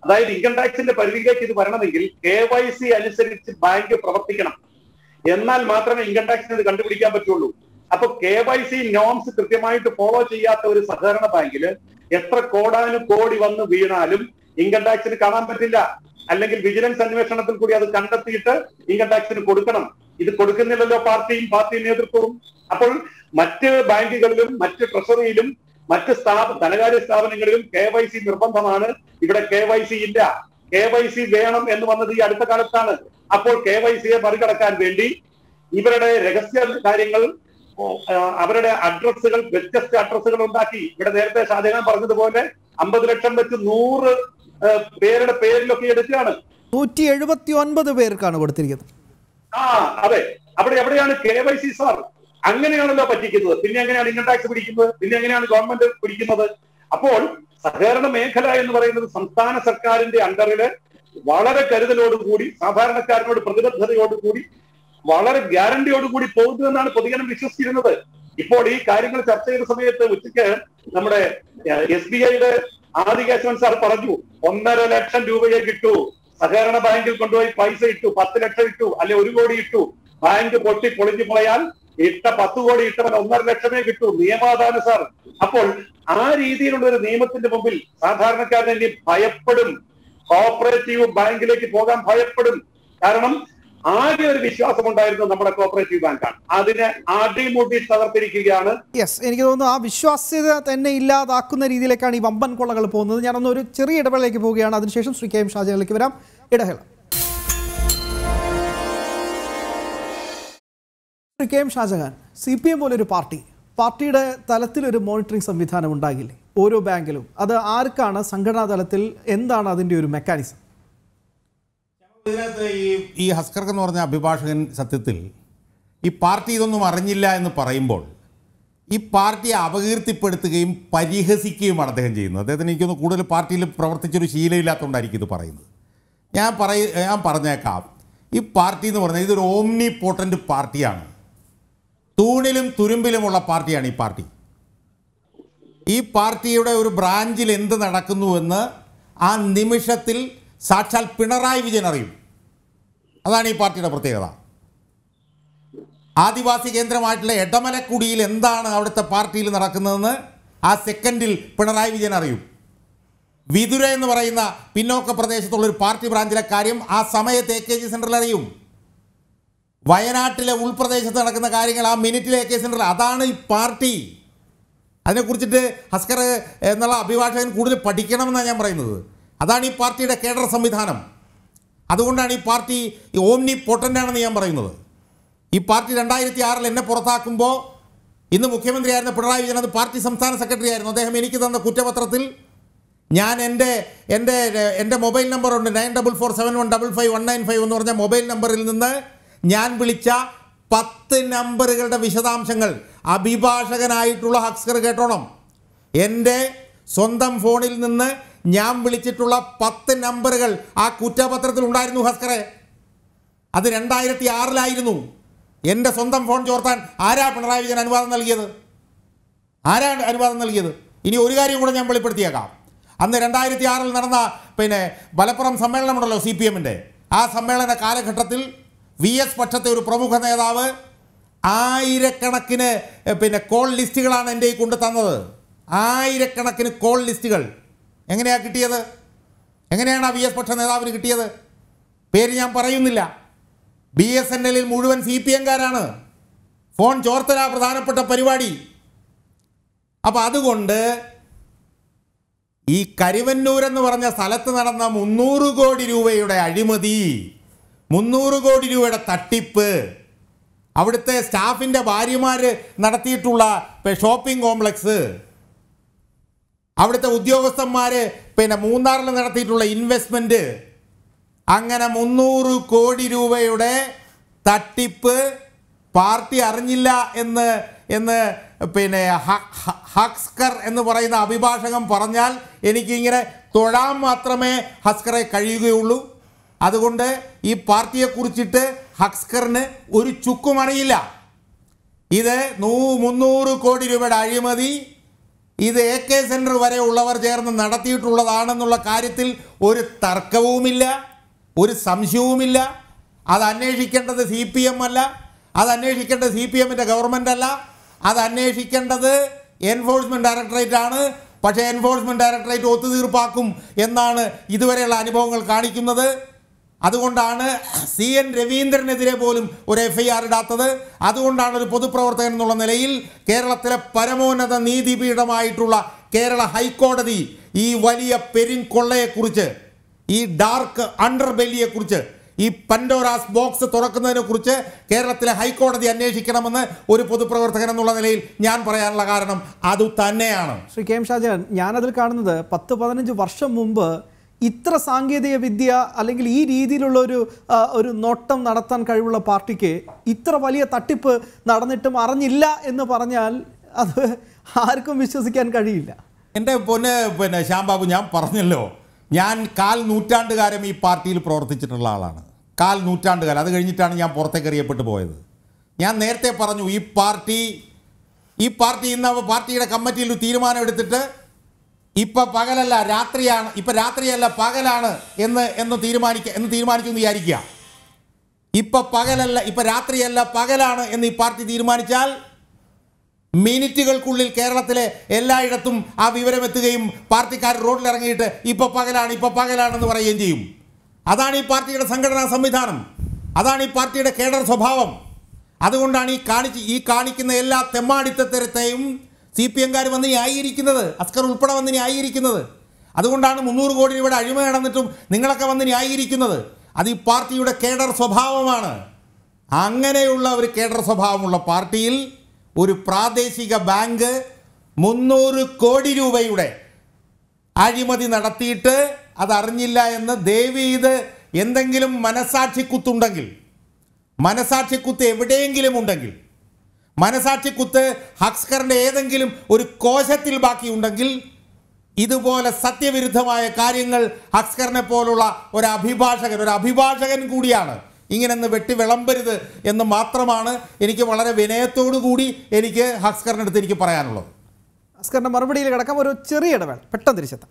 അതായത് ഇൻകം ടാക്സിന്റെ പരിധിയിലേക്ക് ഇത് വരണമെങ്കിൽ കെ വൈ സി അനുസരിച്ച് ബാങ്ക് പ്രവർത്തിക്കണം എന്നാൽ മാത്രമേ ഇൻകം ടാക്സിന് ഇത് കണ്ടുപിടിക്കാൻ പറ്റുള്ളൂ അപ്പൊ കെ വൈ സി നോംസ് കൃത്യമായിട്ട് ഫോളോ ചെയ്യാത്ത ഒരു സഹകരണ ബാങ്കിൽ എത്ര കോടാനു കോടി വന്ന് വീണാലും ഇൻകം ടാക്സിന് കാണാൻ പറ്റില്ല അല്ലെങ്കിൽ വിജിലൻസ് അന്വേഷണത്തിൽ കൂടി അത് കണ്ടെത്തിയിട്ട് ഇൻകം ടാക്സിന് കൊടുക്കണം ഇത് കൊടുക്കുന്നില്ലല്ലോ പാർട്ടിയും പാർട്ടി നേതൃത്വവും അപ്പോൾ മറ്റ് ബാങ്കുകളിലും മറ്റ് ട്രഷറിയിലും മറ്റ് സ്ഥാപ ധനകാര്യ സ്ഥാപനങ്ങളിലും കെ വൈ സി നിർബന്ധമാണ് ഇവിടെ കെ വൈ സി ഇല്ല കെ വൈ സി വേണം എന്ന് വന്നത് ഈ അടുത്ത കാലത്താണ് അപ്പോൾ കെ വൈ സിയെ മറികടക്കാൻ വേണ്ടി ഇവരുടെ രഹസ്യ കാര്യങ്ങൾ ഓ, ആ, അവരുടെ അഡ്രസ്സുകൾ വ്യത്യസ്ത അഡ്രസ്സുകൾ ഉണ്ടാക്കി ഇവിടെ നേരത്തെ ഷാജഹാൻ പറഞ്ഞതുപോലെ അമ്പത് ലക്ഷം വെച്ച് നൂറ് ആ, പേരുടെ പേരിലൊക്കെ എടുക്കുകയാണ് നൂറ്റി എഴുപത്തി ഒൻപത് പേർക്കാണ് കൊടുത്തിരിക്കുന്നത് ആ അതെ അവിടെ എവിടെയാണ് കെ വൈ സി സാർ അങ്ങനെയാണല്ലോ പറ്റിക്കുന്നത് പിന്നെ എങ്ങനെയാണ് ഇൻകം ടാക്സ് പിടിക്കുന്നത് പിന്നെ എങ്ങനെയാണ് ഗവൺമെന്റ് പിടിക്കുന്നത് അപ്പോൾ സഹകരണ മേഖല എന്ന് പറയുന്നത് സംസ്ഥാന സർക്കാരിന്റെ അണ്ടറില് വളരെ കരുതലോടുകൂടി സാധാരണക്കാരനോട് പ്രതിബദ്ധതയോടുകൂടി വളരെ ഗ്യാരണ്ടിയോടുകൂടി പോകുന്നു എന്നാണ് പൊതുജനം വിശ്വസിച്ചിരുന്നത് ഇപ്പോൾ ഈ കാര്യങ്ങൾ ചർച്ച ചെയ്ത സമയത്ത് ഉച്ചയ്ക്ക് നമ്മുടെ എസ് ബി ഐയുടെ ആദികേശവൻ സാർ പറഞ്ഞു ഒന്നര ലക്ഷം രൂപയെ കിട്ടൂ സഹകരണ ബാങ്കിൽ കൊണ്ടുപോയി പൈസ ഇട്ടു പത്ത് ലക്ഷം ഇട്ടു അല്ലെ ഒരു കോടി ഇട്ടു ബാങ്ക് പൊട്ടി പൊളിഞ്ഞു പോയാൽ ഇട്ട പത്ത് കോടി ഇട്ടവൻ ഒന്നര ലക്ഷമേ കിട്ടൂ നിയമാതാണ് സാർ അപ്പോൾ ആ രീതിയിലുള്ള ഒരു നിയമത്തിന്റെ മുമ്പിൽ സാധാരണക്കാരൻ ഇനി ഭയപ്പെടും കോപ്പറേറ്റീവ് ബാങ്കിലേക്ക് പോകാൻ ഭയപ്പെടും കാരണം ആകെ ഒരു വിശ്വാസം ഉണ്ടായിരുന്നത് നമ്മുടെ കോപ്പറേറ്റീവ് ബാങ്കാണ് അതിനെ അടിമുടി തകർത്തിരിക്കുകയാണ് യെസ് എനിക്ക് തോന്നുന്നു ആ വിശ്വാസ്യത തന്നെ ഇല്ലാതാക്കുന്ന രീതിയിലേക്കാണ് ഈ വമ്പൻ കൊള്ളകൾ പോകുന്നത് ഞാനൊന്ന് ഒരു ചെറിയ ഇടവേളയിലേക്ക് പോവുകയാണ് അതിനുശേഷം ശ്രീ കെ എം ഷാജഹാനിലേക്ക് വരാം ഇടവേള Shri K M Shajahan C P M പോലൊരു പാർട്ടി പാർട്ടിയുടെ തലത്തിലൊരു മോണിറ്ററിംഗ് സംവിധാനം ഉണ്ടാകില്ലേ ഓരോ ബാങ്കിലും അത് ആർക്കാണ് സംഘടനാ തലത്തിൽ എന്താണ് അതിൻ്റെ ഒരു മെക്കാനിസം ഇതിനകത്ത് ഈ ഈ ഹസ്കർക്ക് എന്ന് പറഞ്ഞ അഭിഭാഷകൻ സത്യത്തിൽ ഈ പാർട്ടി ഇതൊന്നും അറിഞ്ഞില്ല എന്ന് പറയുമ്പോൾ ഈ പാർട്ടിയെ അപകീർത്തിപ്പെടുത്തുകയും പരിഹസിക്കുകയുമാണ് അദ്ദേഹം ചെയ്യുന്നത് അദ്ദേഹത്തിന് എനിക്കൊന്ന് കൂടുതൽ പാർട്ടിയിൽ പ്രവർത്തിച്ചൊരു ശീലമില്ലാത്തതുകൊണ്ടായിരിക്കും ഇത് പറയുന്നത് ഞാൻ പറയ ഞാൻ പറഞ്ഞേക്കാം ഈ പാർട്ടി എന്ന് പറഞ്ഞാൽ ഇതൊരു ഓംനി പോട്ടൻ്റ് പാർട്ടിയാണ് തൂണിലും തുരുമ്പിലുമുള്ള പാർട്ടിയാണ് ഈ പാർട്ടി ഈ പാർട്ടിയുടെ ഒരു ബ്രാഞ്ചിൽ എന്ത് നടക്കുന്നുവെന്ന് ആ നിമിഷത്തിൽ സാക്ഷാൽ പിണറായി വിജയൻ അറിയും അതാണ് ഈ പാർട്ടിയുടെ പ്രത്യേകത ആദിവാസി കേന്ദ്രമായിട്ടുള്ള എടമലക്കുടിയിൽ എന്താണ് അവിടുത്തെ പാർട്ടിയിൽ നടക്കുന്നതെന്ന് ആ സെക്കൻഡിൽ പിണറായി വിജയൻ അറിയും വിതുര എന്ന് പറയുന്ന പിന്നോക്ക പ്രദേശത്തുള്ള ഒരു പാർട്ടി ബ്രാഞ്ചിലെ കാര്യം ആ സമയത്ത് എ കെ ജി സെൻറ്ററിൽ അറിയും വയനാട്ടിലെ ഉൾപ്രദേശത്ത് നടക്കുന്ന കാര്യങ്ങൾ ആ മിനിറ്റിലെ എ കെ സെൻറ്ററിൽ അതാണ് ഈ പാർട്ടി അതിനെക്കുറിച്ചിട്ട് ഹസ്കർ എന്നുള്ള അഭിഭാഷകൻ കൂടുതൽ പഠിക്കണമെന്നാണ് ഞാൻ പറയുന്നത് അതാണ് ഈ പാർട്ടിയുടെ കേഡർ സംവിധാനം അതുകൊണ്ടാണ് ഈ പാർട്ടി ഈ ഓംനി പൊട്ടൻ്റാണെന്ന് ഞാൻ പറയുന്നത് ഈ പാർട്ടി രണ്ടായിരത്തി ആറിൽ എന്നെ പുറത്താക്കുമ്പോൾ ഇന്ന് മുഖ്യമന്ത്രിയായിരുന്ന പിണറായി വിജയൻ അത് പാർട്ടി സംസ്ഥാന സെക്രട്ടറി ആയിരുന്നു അദ്ദേഹം എനിക്ക് തന്ന കുറ്റപത്രത്തിൽ ഞാൻ എൻ്റെ എൻ്റെ എൻ്റെ മൊബൈൽ നമ്പറുണ്ട് nine double four seven one double five one nine five എന്ന് പറഞ്ഞ മൊബൈൽ നമ്പറിൽ നിന്ന് ഞാൻ വിളിച്ച പത്ത് നമ്പറുകളുടെ വിശദാംശങ്ങൾ അഭിഭാഷകനായിട്ടുള്ള ഹക്സ്കർ കേട്ടോണം എൻ്റെ സ്വന്തം ഫോണിൽ നിന്ന് ഞാൻ വിളിച്ചിട്ടുള്ള പത്ത് നമ്പറുകൾ ആ കുറ്റപത്രത്തിൽ ഉണ്ടായിരുന്നു ഹസ്കറെ അത് രണ്ടായിരത്തി ആറിലായിരുന്നു എൻ്റെ സ്വന്തം ഫോൺ ചോർത്താൻ ആരാ പിണറായി വിജയൻ അനുവാദം നൽകിയത് ആരാണ് അനുവാദം നൽകിയത് ഇനി ഒരു കാര്യം കൂടെ ഞാൻ വെളിപ്പെടുത്തിയേക്കാം അന്ന് രണ്ടായിരത്തി ആറിൽ നടന്ന പിന്നെ മലപ്പുറം സമ്മേളനമുണ്ടല്ലോ സി പി എമ്മിൻ്റെ ആ സമ്മേളന കാലഘട്ടത്തിൽ വി എസ് പക്ഷത്തെ ഒരു പ്രമുഖ നേതാവ് ആയിരക്കണക്കിന് എ, പിന്നെ കോൾ ലിസ്റ്റുകളാണ് എൻ്റെ ഈ കൊണ്ട് തന്നത് ആയിരക്കണക്കിന് കോൾ ലിസ്റ്റുകൾ എങ്ങനെയാണ് കിട്ടിയത് എങ്ങനെയാണ് ആ വി എസ് പക്ഷ നേതാവിന് കിട്ടിയത് പേര് ഞാൻ പറയുന്നില്ല ബി എസ് എൻ എല്ലിൽ മുഴുവൻ സി പി എംകാരാണ് ഫോൺ ചോർത്തല പ്രധാനപ്പെട്ട പരിപാടി അപ്പം അതുകൊണ്ട് ഈ കരിവന്നൂർ എന്ന് പറഞ്ഞ സ്ഥലത്ത് നടന്ന മുന്നൂറ് കോടി രൂപയുടെ അഴിമതി മുന്നൂറ് കോടി രൂപയുടെ തട്ടിപ്പ് അവിടുത്തെ സ്റ്റാഫിൻ്റെ ഭാര്യമാർ നടത്തിയിട്ടുള്ള ഇപ്പൊ ഷോപ്പിംഗ് കോംപ്ലക്സ് അവിടുത്തെ ഉദ്യോഗസ്ഥന്മാർ പിന്നെ മൂന്നാറിൽ നടത്തിയിട്ടുള്ള ഇൻവെസ്റ്റ്മെൻറ്റ് അങ്ങനെ മുന്നൂറ് കോടി രൂപയുടെ തട്ടിപ്പ് പാർട്ടി അറിഞ്ഞില്ല എന്ന് എന്ന് പിന്നെ ഹ- ഹ- ഹക്സ്കർ എന്ന് പറയുന്ന അഭിഭാഷകൻ പറഞ്ഞാൽ എനിക്കിങ്ങനെ തൊഴാൻ മാത്രമേ ഹസ്കറെ കഴിയുകയുള്ളൂ അതുകൊണ്ട് ഈ പാർട്ടിയെക്കുറിച്ചിട്ട് ഹക്സ്കറിന് ഒരു ചുക്കും അറിയില്ല ഇത് നൂ മുന്നൂറ് കോടി രൂപയുടെ അഴിമതി ഇത് എ കെ സെൻറ്റർ വരെ ഉള്ളവർ ചേർന്ന് നടത്തിയിട്ടുള്ളതാണെന്നുള്ള കാര്യത്തിൽ ഒരു തർക്കവുമില്ല ഒരു സംശയവുമില്ല അത് അന്വേഷിക്കേണ്ടത് സി പി എം അല്ല അത് അന്വേഷിക്കേണ്ടത് സി പി എമ്മിൻ്റെ ഗവൺമെൻറ് അല്ല അത് അന്വേഷിക്കേണ്ടത് എൻഫോഴ്സ്മെൻറ്റ് ഡയറക്ടറേറ്റ് ആണ് പക്ഷേ എൻഫോഴ്സ്മെൻറ്റ് ഡയറക്ടറേറ്റ് ഒത്തുതീർപ്പാക്കും എന്നാണ് ഇതുവരെയുള്ള അനുഭവങ്ങൾ കാണിക്കുന്നത് അതുകൊണ്ടാണ് സി എൻ രവീന്ദ്രനെതിരെ പോലും ഒരു എഫ് ഐ ആർ ഇടാത്തത് അതുകൊണ്ടാണ് ഒരു പൊതുപ്രവർത്തകൻ എന്നുള്ള നിലയിൽ കേരളത്തിലെ പരമോന്നത നീതിപീഠമായിട്ടുള്ള കേരള ഹൈക്കോടതി ഈ വലിയ പെരിൻകൊള്ളയെക്കുറിച്ച് ഈ ഡാർക്ക് അണ്ടർബെല്ലിയെക്കുറിച്ച് ഈ പൻഡോറാസ് ബോക്സ് തുറക്കുന്നതിനെ കുറിച്ച് കേരളത്തിലെ ഹൈക്കോടതി അന്വേഷിക്കണമെന്ന് ഒരു പൊതുപ്രവർത്തകൻ എന്നുള്ള നിലയിൽ ഞാൻ പറയാനുള്ള കാരണം അത് തന്നെയാണ് ശ്രീ കെ എം ഷാജഹാൻ ഞാനതിൽ കാണുന്നത് പത്ത് പതിനഞ്ച് വർഷം മുമ്പ് ഇത്ര സാങ്കേതിക വിദ്യ അല്ലെങ്കിൽ ഈ രീതിയിലുള്ള ഒരു ആ, ഒരു നോട്ടം നടത്താൻ കഴിവുള്ള പാർട്ടിക്ക് ഇത്ര വലിയ തട്ടിപ്പ് നടന്നിട്ടും അറിഞ്ഞില്ല എന്ന് പറഞ്ഞാൽ അത് ആർക്കും വിശ്വസിക്കാൻ കഴിയില്ല എൻ്റെ പൊന്ന് പിന്നെ ശ്യാംബാബു ഞാൻ പറഞ്ഞല്ലോ ഞാൻ കാൽ നൂറ്റാണ്ടുകാലം ഈ പാർട്ടിയിൽ പ്രവർത്തിച്ചിട്ടുള്ള ആളാണ് കാൽ നൂറ്റാണ്ടുകാലം അത് കഴിഞ്ഞിട്ടാണ് ഞാൻ പുറത്തേക്ക് എറിയപ്പെട്ടു പോയത് ഞാൻ നേരത്തെ പറഞ്ഞു ഈ പാർട്ടി ഈ പാർട്ടി ഇന്ന് പാർട്ടിയുടെ കമ്മിറ്റിയിൽ ഒരു തീരുമാനം എടുത്തിട്ട് ഇപ്പം പകലല്ല രാത്രിയാണ് ഇപ്പം രാത്രിയല്ല പകലാണ് എന്ന് എന്ന് തീരുമാനിക്കുക എന്ന് തീരുമാനിച്ചു എന്ന് വിചാരിക്കുക ഇപ്പം പകലല്ല ഇപ്പം രാത്രിയല്ല പകലാണ് എന്ന് ഈ പാർട്ടി തീരുമാനിച്ചാൽ മിനിറ്റുകൾക്കുള്ളിൽ കേരളത്തിലെ എല്ലായിടത്തും ആ വിവരം എത്തുകയും പാർട്ടിക്കാർ റോഡിലിറങ്ങിയിട്ട് ഇപ്പോൾ പകലാണ് ഇപ്പോൾ പകലാണെന്ന് പറയുകയും ചെയ്യും അതാണ് ഈ പാർട്ടിയുടെ സംഘടനാ സംവിധാനം അതാണ് ഈ പാർട്ടിയുടെ കേഡർ സ്വഭാവം അതുകൊണ്ടാണ് ഈ കാണിച്ച് ഈ കാണിക്കുന്ന എല്ലാ തെമ്മാടിത്തരത്തെയും സി പി എംകാർ വന്ന് ന്യായീകരിക്കുന്നത് അസ്കർ ഉൾപ്പെടെ വന്ന് ന്യായീകരിക്കുന്നത് അതുകൊണ്ടാണ് മുന്നൂറ് കോടി രൂപയുടെ അഴിമ നടന്നിട്ടും നിങ്ങളൊക്കെ വന്ന് ന്യായീകരിക്കുന്നത് അത് ഈ പാർട്ടിയുടെ കേഡർ സ്വഭാവമാണ് അങ്ങനെയുള്ള ഒരു കേഡർ സ്വഭാവമുള്ള പാർട്ടിയിൽ ഒരു പ്രാദേശിക ബാങ്ക് മുന്നൂറ് കോടി രൂപയുടെ അഴിമതി നടത്തിയിട്ട് അതറിഞ്ഞില്ല എന്ന് ദേവി ഇത് എന്തെങ്കിലും മനസാക്ഷിക്കുത്തുണ്ടെങ്കിൽ മനസാക്ഷിക്കുത്ത് എവിടെയെങ്കിലും ഉണ്ടെങ്കിൽ മനസാക്ഷിക്കുത്ത് ഹക്സ്കറിൻ്റെ ഏതെങ്കിലും ഒരു കോശത്തിൽ ബാക്കിയുണ്ടെങ്കിൽ ഇതുപോലെ സത്യവിരുദ്ധമായ കാര്യങ്ങൾ ഹക്സ്കറിനെ പോലുള്ള ഒരു അഭിഭാഷകൻ ഒരു അഭിഭാഷകൻ കൂടിയാണ് ഇങ്ങനെന്ന് വെട്ടി വിളമ്പരുത് എന്ന് മാത്രമാണ് എനിക്ക് വളരെ വിനയത്തോടു കൂടി എനിക്ക് ഹക്സ്കറിനടുത്ത് എനിക്ക് പറയാനുള്ളത് അസ്കറിന്റെ മറുപടിയിൽ കിടക്കാം ഒരു ചെറിയ ഇടവേള പെട്ടെന്ന് തിരിച്ചെത്താം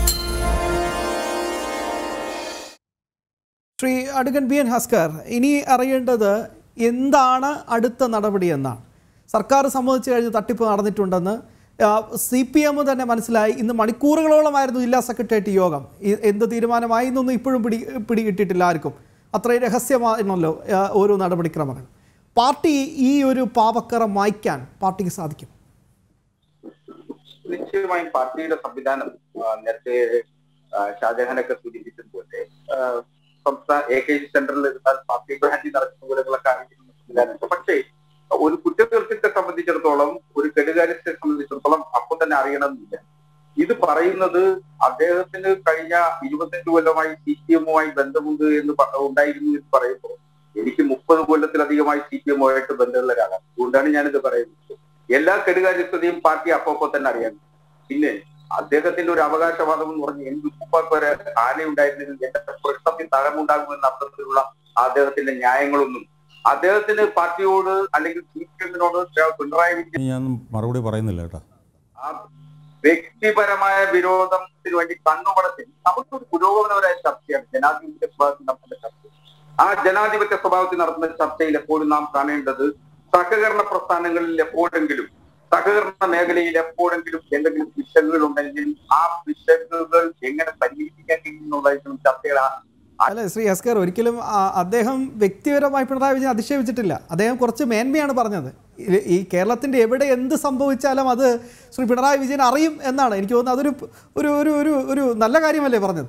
ശ്രീ അടുകൻ ബി എൻ ഹസ്കർ ഇനി അറിയേണ്ടത് എന്താണ് അടുത്ത നടപടി എന്നാണ് സർക്കാർ സമ്മതിച്ചു കഴിഞ്ഞ് തട്ടിപ്പ് നടന്നിട്ടുണ്ടെന്ന് സി പി എം തന്നെ മനസ്സിലായി ഇന്ന് മണിക്കൂറുകളോളമായിരുന്നു ജില്ലാ സെക്രട്ടേറിയറ്റ് യോഗം ഇ- എന്ത് തീരുമാനമായി എന്നൊന്നും ഇപ്പോഴും പിടി പിടികിട്ടിട്ടില്ല ആർക്കും അത്രയും രഹസ്യമാണല്ലോ ആ, ഓരോ നടപടിക്രമങ്ങൾ പാർട്ടി ഈ ഒരു പാവക്കറ മായ്ക്കാൻ പാർട്ടിക്ക് സാധിക്കും നിശ്ചയമായും പാർട്ടിയുടെ സംവിധാനം ആ, നേരത്തെ ആ, ഷാജഹാനൊക്കെ സൂചിപ്പിച്ചതുപോലെ ആ, സംസ്ഥാന എ കെ ജി സെന്ററിൽ ഇരുന്നാൽ പാർട്ടി ബ്രാഞ്ചിൽ നടക്കുന്ന വിവരങ്ങളൊക്കെ അറിയിക്കുന്ന സംവിധാനം പക്ഷേ ഒരു കുറ്റകൃത്യത്തെ സംബന്ധിച്ചിടത്തോളം ഒരു കെടുകാര്യത്തെ സംബന്ധിച്ചിടത്തോളം അപ്പം തന്നെ അറിയണമെന്നില്ല ഇത് പറയുന്നത് അദ്ദേഹത്തിന് കഴിഞ്ഞ ഇരുപത്തഞ്ച് കൊല്ലമായി സി പി എമ്മുമായി ബന്ധമുണ്ട് എന്ന് പ- ഉണ്ടായിരുന്നു എന്ന് പറയുമ്പോൾ എനിക്ക് മുപ്പത് കൊല്ലത്തിലധികമായി സി പി എമ്മുമായിട്ട് ബന്ധമുള്ള ഒരാളാണ് അതുകൊണ്ടാണ് ഞാനിത് പറയുന്നത് എല്ലാ കെടുകാര്യസ്ഥതയും പാർട്ടി അപ്പപ്പോ തന്നെ അറിയാൻ പിന്നെ അദ്ദേഹത്തിന്റെ ഒരു അവകാശവാദം എന്ന് പറഞ്ഞ് എനിക്ക് മുപ്പത് വരെ ആനയുണ്ടായിരുന്നെങ്കിൽ എന്റെ പ്രശ്നത്തിൽ തഴമുണ്ടാകുമെന്ന അർത്ഥത്തിലുള്ള അദ്ദേഹത്തിന്റെ ന്യായങ്ങളൊന്നും അദ്ദേഹത്തിന് പാർട്ടിയോട് അല്ലെങ്കിൽ സി പി എമ്മിനോട് പിണറായി വിജയൻ ഞാൻ മറുപടി പറയുന്നില്ല കേട്ടോ ആ വ്യക്തിപരമായ വിരോധത്തിന് വേണ്ടി കണ്ണുപടത്തിൽ നമുക്കൊരു പുരോഗമനപരമായ ചർച്ചയാണ് ജനാധിപത്യ സ്വഭാവത്തിൽ നടത്തുന്ന ചർച്ച ആ ജനാധിപത്യ സ്വഭാവത്തിൽ നടത്തുന്ന ചർച്ചയിൽ എപ്പോഴും നാം കാണേണ്ടത് സഹകരണ പ്രസ്ഥാനങ്ങളിൽ എപ്പോഴെങ്കിലും സഹകരണ മേഖലയിൽ എപ്പോഴെങ്കിലും എന്തെങ്കിലും പിശകുകൾ ഉണ്ടെങ്കിൽ ആ പിശകുകൾ എങ്ങനെ പരിഹരിക്കാൻ കഴിയുന്നതായിരിക്കും ചർച്ചകൾ ആ- അല്ല ശ്രീ ഹസ്കർ ഒരിക്കലും ആ, അദ്ദേഹം വ്യക്തിപരമായി പിണറായി വിജയൻ അധിക്ഷേപിച്ചിട്ടില്ല അദ്ദേഹം കുറച്ച് മേന്മയാണ് പറഞ്ഞത് ഈ- ഈ കേരളത്തിന്റെ എവിടെ എന്ത് സംഭവിച്ചാലും അത് ശ്രീ പിണറായി വിജയൻ അറിയും എന്നാണ് എനിക്ക് തോന്നുന്നത് അതൊരു ഒരു ഒരു ഒരു ഒരു നല്ല കാര്യമല്ലേ പറഞ്ഞത്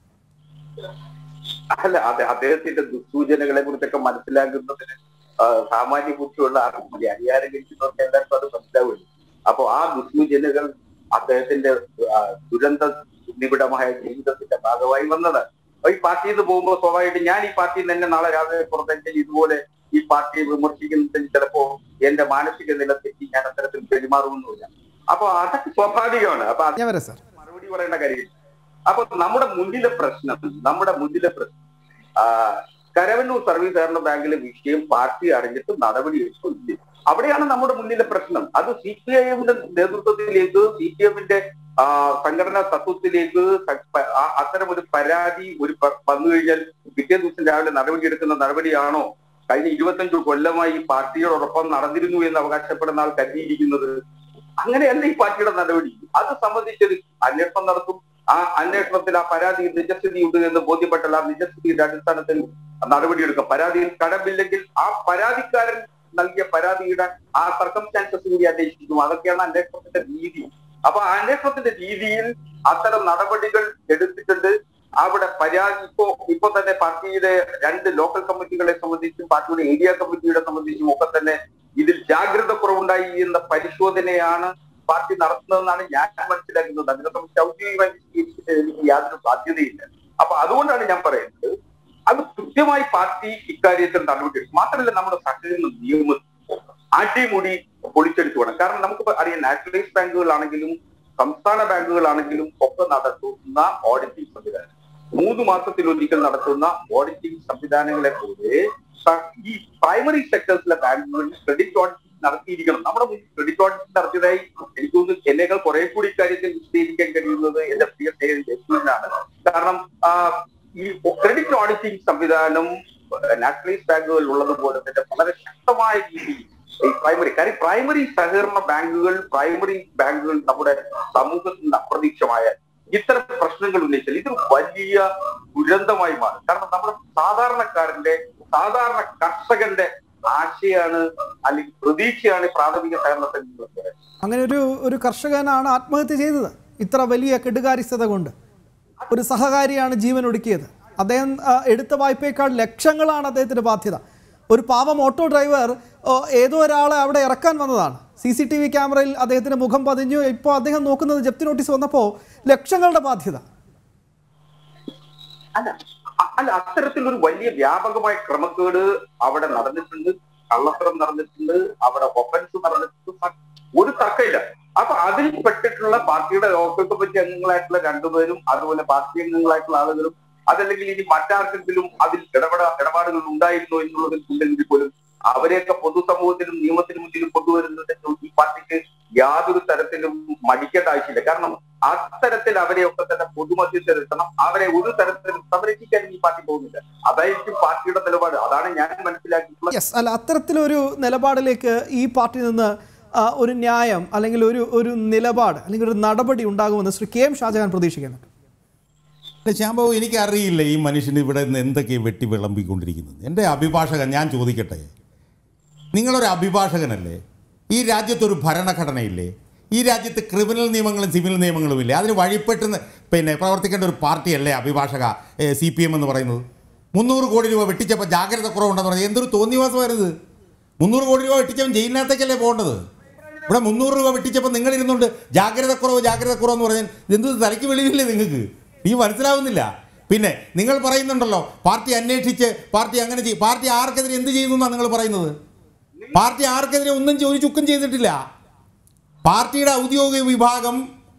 അല്ല അതെ അദ്ദേഹത്തിന്റെ ദുസൂചനകളെ കുറിച്ചൊക്കെ മനസ്സിലാക്കുന്നതിന് ആ, സാമാന്യ ബുദ്ധിയുള്ള ആർക്കും അധികാരം കഴിക്കുന്നവർക്ക് എല്ലാവർക്കും അത് മനസ്സിലാവുമല്ലോ അപ്പൊ ആ ദുസൂചനകൾ അദ്ദേഹത്തിന്റെ ആ, ദുരന്ത നിബിഡമായ ജീവിതത്തിന്റെ ഭാഗമായി വന്നതാണ് അപ്പൊ ഈ പാർട്ടിയിൽ നിന്ന് പോകുമ്പോൾ സ്വാഭാവികമായിട്ട് ഞാൻ ഈ പാർട്ടിയിൽ നിന്ന് തന്നെ നാളെ രാവിലെ പുറത്തെങ്കിൽ ഇതുപോലെ ഈ പാർട്ടിയെ വിമർശിക്കുന്നതിന് ചിലപ്പോ എന്റെ മാനസിക നില തെറ്റി ഞാൻ അത്തരത്തിൽ പെരുമാറുമെന്നില്ല അപ്പൊ അതൊക്കെ സ്വാഭാവികമാണ് അപ്പൊ അത് ഞാൻ വരാം സാർ മറുപടി പറയേണ്ട കാര്യം അപ്പൊ നമ്മുടെ മുന്നിലെ പ്രശ്നം നമ്മുടെ മുന്നിലെ പ്രശ്നം ആ, കരവന്നൂർ സർവീസ് സഹകരണ ബാങ്കിലെ വിഷയം പാർട്ടി അറിഞ്ഞിട്ട് നടപടി എടുത്തില്ല അവിടെയാണ് നമ്മുടെ മുന്നിലെ പ്രശ്നം അത് സി പി ഐ എമ്മിന്റെ നേതൃത്വത്തിലേക്ക് സി പി എമ്മിന്റെ സംഘടനാ തത്വത്തിലേക്ക് ത- പ- ആ- അത്തരം ഒരു പരാതി ഒരു പ- വന്നു കഴിഞ്ഞാൽ പിറ്റേ ദിവസം രാവിലെ നടപടിയെടുക്കുന്ന നടപടിയാണോ കഴിഞ്ഞ ഇരുപത്തഞ്ചു കൊല്ലമായി ഈ പാർട്ടിയോടൊപ്പം നടന്നിരുന്നു എന്ന് അവകാശപ്പെടുന്ന ആൾ കരുതിയിരിക്കുന്നത് അങ്ങനെയല്ല ഈ പാർട്ടിയുടെ നടപടി അത് സംബന്ധിച്ചൊരു അന്വേഷണം നടത്തും ആ അന്വേഷണത്തിൽ ആ പരാതിയിൽ നിജസ്ഥിതി ഉണ്ട് എന്ന് ബോധ്യപ്പെട്ടാൽ ആ നിജസ്ഥിതിയുടെ അടിസ്ഥാനത്തിൽ നടപടിയെടുക്കും പരാതിയിൽ കടമില്ലെങ്കിൽ ആ പരാതിക്കാരൻ നൽകിയ പരാതിയുടെ ആ സർക്കംസ്റ്റാൻസസ് കൂടി അന്വേഷിക്കും അതൊക്കെയാണ് അന്വേഷണത്തിന്റെ രീതി അപ്പൊ ആ അന്വേഷണത്തിന്റെ രീതിയിൽ അത്തരം നടപടികൾ എടുത്തിട്ടുണ്ട് അവിടെ പരാതി ഇപ്പോ ഇപ്പൊ തന്നെ പാർട്ടിയുടെ രണ്ട് ലോക്കൽ കമ്മിറ്റികളെ സംബന്ധിച്ചും പാർട്ടിയുടെ ഏരിയ കമ്മിറ്റിയുടെ സംബന്ധിച്ചും ഒക്കെ തന്നെ ഇതിൽ ജാഗ്രത കുറവുണ്ടായി എന്ന പരിശോധനയാണ് പാർട്ടി നടത്തുന്നതെന്നാണ് ഞാൻ മനസ്സിലാക്കുന്നത് അതിനെ സംബന്ധിച്ച് ഔദ്യോഗികമായി വിശദീകരിച്ചിട്ട് എനിക്ക് യാതൊരു സാധ്യതയില്ല അപ്പൊ അതുകൊണ്ടാണ് ഞാൻ പറയുന്നത് അത് കൃത്യമായി പാർട്ടി ഇക്കാര്യത്തിൽ നടപടിയെടുക്കും മാത്രമല്ല നമ്മുടെ സഹകരണ നിയമം അടിമുടി പൊളിച്ചെടുത്തു വേണം കാരണം നമുക്ക് അറിയാം നാഷണലൈസ് ബാങ്കുകളാണെങ്കിലും സംസ്ഥാന ബാങ്കുകളാണെങ്കിലും ഒക്കെ നടത്തുന്ന ഓഡിറ്റിംഗ് സംവിധാനം മൂന്ന് മാസത്തിലൊരിക്കൽ നടത്തുന്ന ഓഡിറ്റിംഗ് സംവിധാനങ്ങളെ പോലെ സ- ഈ പ്രൈമറി സെക്ടേഴ്സിലെ ബാങ്കുകളിൽ ക്രെഡിറ്റ് ഓഡിറ്റ് നടത്തിയിരിക്കണം നമ്മുടെ മുന്നിൽ ക്രെഡിറ്റ് ഓഡിറ്റ് നടത്തിയതായി എനിക്ക് തോന്നുന്നു എന്നേക്കാൾ കുറെ കൂടി ഇക്കാര്യത്തിൽ വിശദീകരിക്കാൻ കഴിയുന്നത് എന്റെ പ്രിയ സ്റ്റേജിലാണ് കാരണം ആ, ഈ ക്രെഡിറ്റ് ഓഡിറ്റിംഗ് സംവിധാനം നാഷണലൈസ് ബാങ്കുകളിൽ ഉള്ളതുപോലെ തന്നെ വളരെ ശക്തമായ രീതിയിൽ ഈ പ്രൈമറി കാര്യം പ്രൈമറി സഹകരണ ബാങ്കുകൾ പ്രൈമറി ബാങ്കുകൾ നമ്മുടെ സമൂഹത്തിന് അപ്രതീക്ഷമായ ഇത്തരം പ്രശ്നങ്ങൾ ഉന്നയിച്ചാൽ ഇതൊരു വലിയ ദുരന്തമായി മാറും കാരണം നമ്മുടെ സാധാരണക്കാരന്റെ സാധാരണ കർഷകന്റെ ആശയാണ് അല്ലെങ്കിൽ പ്രതീക്ഷയാണ് ഈ പ്രാഥമിക സഹകരണത്തിൽ നിന്ന് അങ്ങനെ ഒരു ഒരു കർഷകനാണ് ആത്മഹത്യ ചെയ്തത് ഇത്ര വലിയ കെടുകാര്യസ്ഥത കൊണ്ട് ഒരു സഹകാരിയാണ് ജീവൻ ഒടുക്കിയത് അദ്ദേഹം ആ, എടുത്ത വായ്പയേക്കാൾ ലക്ഷങ്ങളാണ് അദ്ദേഹത്തിന്റെ ബാധ്യത ഒരു പാവം ഓട്ടോ ഡ്രൈവർ ഓ, ഏതോ ഒരാളെ അവിടെ ഇറക്കാൻ വന്നതാണ് സി സി ടി വി ക്യാമറയിൽ അദ്ദേഹത്തിന്റെ മുഖം പതിഞ്ഞു ഇപ്പോൾ അദ്ദേഹം നോക്കുന്നത് ജപ്തി നോട്ടീസ് വന്നപ്പോൾ ലക്ഷങ്ങളുടെ ബാധ്യത അല്ല അ- അല്ല അത്തരത്തിലൊരു വലിയ വ്യാപകമായ ക്രമക്കേട് അവിടെ നടന്നിട്ടുണ്ട് കള്ളത്തരം നടന്നിട്ടുണ്ട് അവിടെ ഒഫൻസ് നടന്നിട്ടുണ്ട് സ- ഒരു തർക്കമില്ല അപ്പൊ അതിൽ പെട്ടിട്ടുള്ള പാർട്ടിയുടെ ലോക്കൽ കമ്മിറ്റി അംഗങ്ങളായിട്ടുള്ള രണ്ടുപേരും അതുപോലെ പാർട്ടി അംഗങ്ങളായിട്ടുള്ള ആളുകളും അതല്ലെങ്കിൽ ഇനി മറ്റാർക്കെങ്കിലും അതിൽ ഇടപെട ഇടപാടുകൾ ഉണ്ടായിരുന്നോ എന്നുള്ളതിൽ ഉണ്ടെങ്കിൽ പോലും അവരെയൊക്കെ പൊതുസമൂഹത്തിനും നിയമത്തിനും മുന്നിലും കൊണ്ടുവരുന്നതിന് ഈ പാർട്ടിക്ക് യാതൊരു തരത്തിലും മടിക്കേണ്ട ആവശ്യമില്ല കാരണം അത്തരത്തിൽ അവരെയൊക്കെ തന്നെ പൊതുമധ്യത്തിൽ എത്തണം അവരെ ഒരു തരത്തിലും സംരക്ഷിക്കാൻ ഈ പാർട്ടി പോകുന്നില്ല അതായിരിക്കും പാർട്ടിയുടെ നിലപാട് അതാണ് ഞാൻ മനസ്സിലാക്കിയിട്ടുള്ളത് യെസ് അല്ല അത്തരത്തിലൊരു നിലപാടിലേക്ക് ഈ പാർട്ടി നിന്ന് ആ, ഒരു ന്യായം അല്ലെങ്കിൽ ഒരു ഒരു നിലപാട് അല്ലെങ്കിൽ ഒരു നടപടി ഉണ്ടാകുമെന്ന് ശ്രീ കെ എം ഷാജഹാൻ പ്രതീക്ഷിക്കുന്നുണ്ട് അല്ല ശ്യാംബാബു എനിക്കറിയില്ല ഈ മനുഷ്യൻ ഇവിടെ നിന്ന് എന്തൊക്കെ വെട്ടി വിളമ്പിക്കൊണ്ടിരിക്കുന്നത് എൻ്റെ അഭിഭാഷകൻ ഞാൻ ചോദിക്കട്ടെ നിങ്ങളൊരു അഭിഭാഷകനല്ലേ ഈ രാജ്യത്തൊരു ഭരണഘടനയില്ലേ ഈ രാജ്യത്ത് ക്രിമിനൽ നിയമങ്ങളും സിവിൽ നിയമങ്ങളും ഇല്ലേ അതിന് വഴിപ്പെട്ട് ന- പിന്നെ പ്രവർത്തിക്കേണ്ട ഒരു പാർട്ടിയല്ലേ അഭിഭാഷക സി പി എം എന്ന് പറയുന്നത് മുന്നൂറ് കോടി രൂപ വെട്ടിച്ചപ്പോൾ ജാഗ്രത കുറവുണ്ടെന്ന് പറഞ്ഞാൽ എന്തൊരു തോന്നിവാസമായിരുന്നത് മുന്നൂറ് കോടി രൂപ വെട്ടിച്ചവൻ ജയിലിനകത്തേക്കല്ലേ പോകേണ്ടത് ഇവിടെ മുന്നൂറ് രൂപ വെട്ടിച്ചപ്പോൾ നിങ്ങൾ ഇരുന്നുകൊണ്ട് ജാഗ്രത കുറവ് ജാഗ്രത കുറവെന്ന് പറഞ്ഞാൽ ഇതെന്ത് തലയ്ക്ക് വെളിവില്ലേ നിങ്ങൾക്ക് ഈ മനസ്സിലാവുന്നില്ല പിന്നെ നിങ്ങൾ പറയുന്നുണ്ടല്ലോ പാർട്ടി അന്വേഷിച്ച് പാർട്ടി അങ്ങനെ ചെയ്യും പാർട്ടി ആർക്കെതിരെ എന്ത് ചെയ്യുന്നു എന്നാണ് നിങ്ങൾ പറയുന്നത് പാർട്ടി ആർക്കെതിരെ ഒന്നും ഒരു ചുക്കും ചെയ്തിട്ടില്ല പാർട്ടിയുടെ ഔദ്യോഗിക വിഭാഗം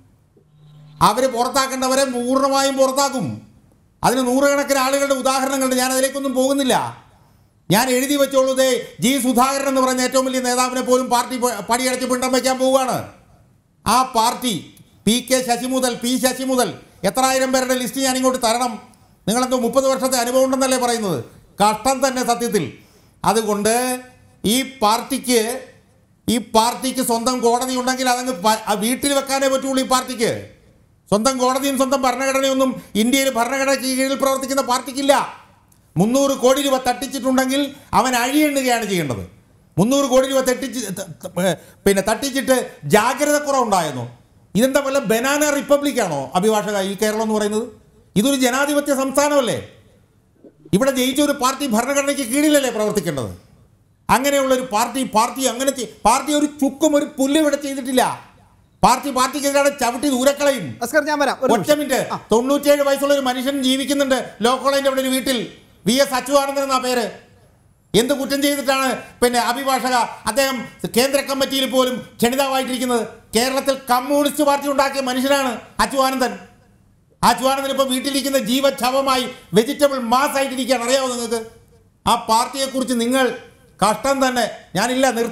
അവർ പുറത്താക്കേണ്ടവരെ പൂർണ്ണമായും പുറത്താക്കും അതിന് നൂറുകണക്കിന് ആളുകളുടെ ഉദാഹരണങ്ങളുണ്ട് ഞാൻ അതിലേക്കൊന്നും പോകുന്നില്ല ഞാൻ എഴുതി വെച്ചോളൂ ദേ ജി സുധാകരൻ എന്ന് പറയുന്ന ഏറ്റവും വലിയ നേതാവിനെ പോലും പാർട്ടി പ- പടിയടച്ച് പിണ്ടം വയ്ക്കാൻ പോവുകയാണ് ആ പാർട്ടി പി കെ ശശി മുതൽ പി ശശി മുതൽ എത്ര ആയിരം പേരുടെ ലിസ്റ്റ് ഞാൻ ഇങ്ങോട്ട് തരണം നിങ്ങളെന്തോ മുപ്പത് വർഷത്തെ അനുഭവം ഉണ്ടെന്നല്ലേ പറയുന്നത് കഷ്ടം തന്നെ സത്യത്തിൽ അതുകൊണ്ട് ഈ പാർട്ടിക്ക് ഈ പാർട്ടിക്ക് സ്വന്തം കോടതി ഉണ്ടെങ്കിൽ അതങ്ങ് പ- ആ വീട്ടിൽ വെക്കാനേ പറ്റുള്ളൂ ഈ പാർട്ടിക്ക് സ്വന്തം കോടതിയും സ്വന്തം ഭരണഘടനയൊന്നും ഇന്ത്യയിൽ ഭരണഘടനയ്ക്ക് കീഴിൽ പ്രവർത്തിക്കുന്ന പാർട്ടിക്കില്ല മുന്നൂറ് കോടി രൂപ തട്ടിച്ചിട്ടുണ്ടെങ്കിൽ അവൻ അഴിയെണ്ണുകയാണ് ചെയ്യേണ്ടത് മുന്നൂറ് കോടി രൂപ തെറ്റിച്ച് ത- ത- ഏ, പിന്നെ തട്ടിച്ചിട്ട് ജാഗ്രത കുറവുണ്ടായിരുന്നു ഇതെന്താ വല്ല ബനാന റിപ്പബ്ലിക്കാണോ അഭിഭാഷക ഈ കേരളം എന്ന് പറയുന്നത് ഇതൊരു ജനാധിപത്യ സംസ്ഥാനമല്ലേ ഇവിടെ ജയിച്ച ഒരു പാർട്ടി ഭരണഘടനയ്ക്ക് കീഴിലല്ലേ പ്രവർത്തിക്കേണ്ടത് അങ്ങനെയുള്ള ഒരു പാർട്ടി പാർട്ടി അങ്ങനെ ചെയ്- പാർട്ടി ഒരു ചുക്കും ഒരു പുല്ലും ഇവിടെ ചെയ്തിട്ടില്ല പാർട്ടി പാർട്ടിക്കെതിരെ ചവിട്ടി ദൂരക്കളയും അസ്കർ ഞാൻ വരാം ഒരു ഒറ്റ നിമിഷം. മിനിറ്റ് തൊണ്ണൂറ്റിയേഴ് വയസ്സുള്ള ഒരു മനുഷ്യൻ ജീവിക്കുന്നുണ്ട് ലോ കോളേജിന്റെ അവിടെ ഒരു വീട്ടിൽ വി എസ് അച്യുതാനന്ദൻ എന്നാ പേര് എന്ത് കുറ്റം ചെയ്തിട്ടാണ് പിന്നെ അഭിഭാഷക അദ്ദേഹം കേന്ദ്ര കമ്മിറ്റിയിൽ പോലും ക്ഷണിതാവായിട്ടിരിക്കുന്നത് കേരളത്തിൽ കമ്മ്യൂണിസ്റ്റ് പാർട്ടി ഉണ്ടാക്കിയ മനുഷ്യനാണ് അച്യുതാനന്ദൻ അച്യുതാനന്ദൻ ഇപ്പോൾ വീട്ടിലിരിക്കുന്ന ജീവച്ഛവമായി വെജിറ്റബിൾ മാസ് ആയിട്ടിരിക്കുകയാണ് അറിയാമോ നിങ്ങൾക്ക് ആ പാർട്ടിയെക്കുറിച്ച് നിങ്ങൾ കഷ്ടം തന്നെ ഞാനില്ല നിർത്തി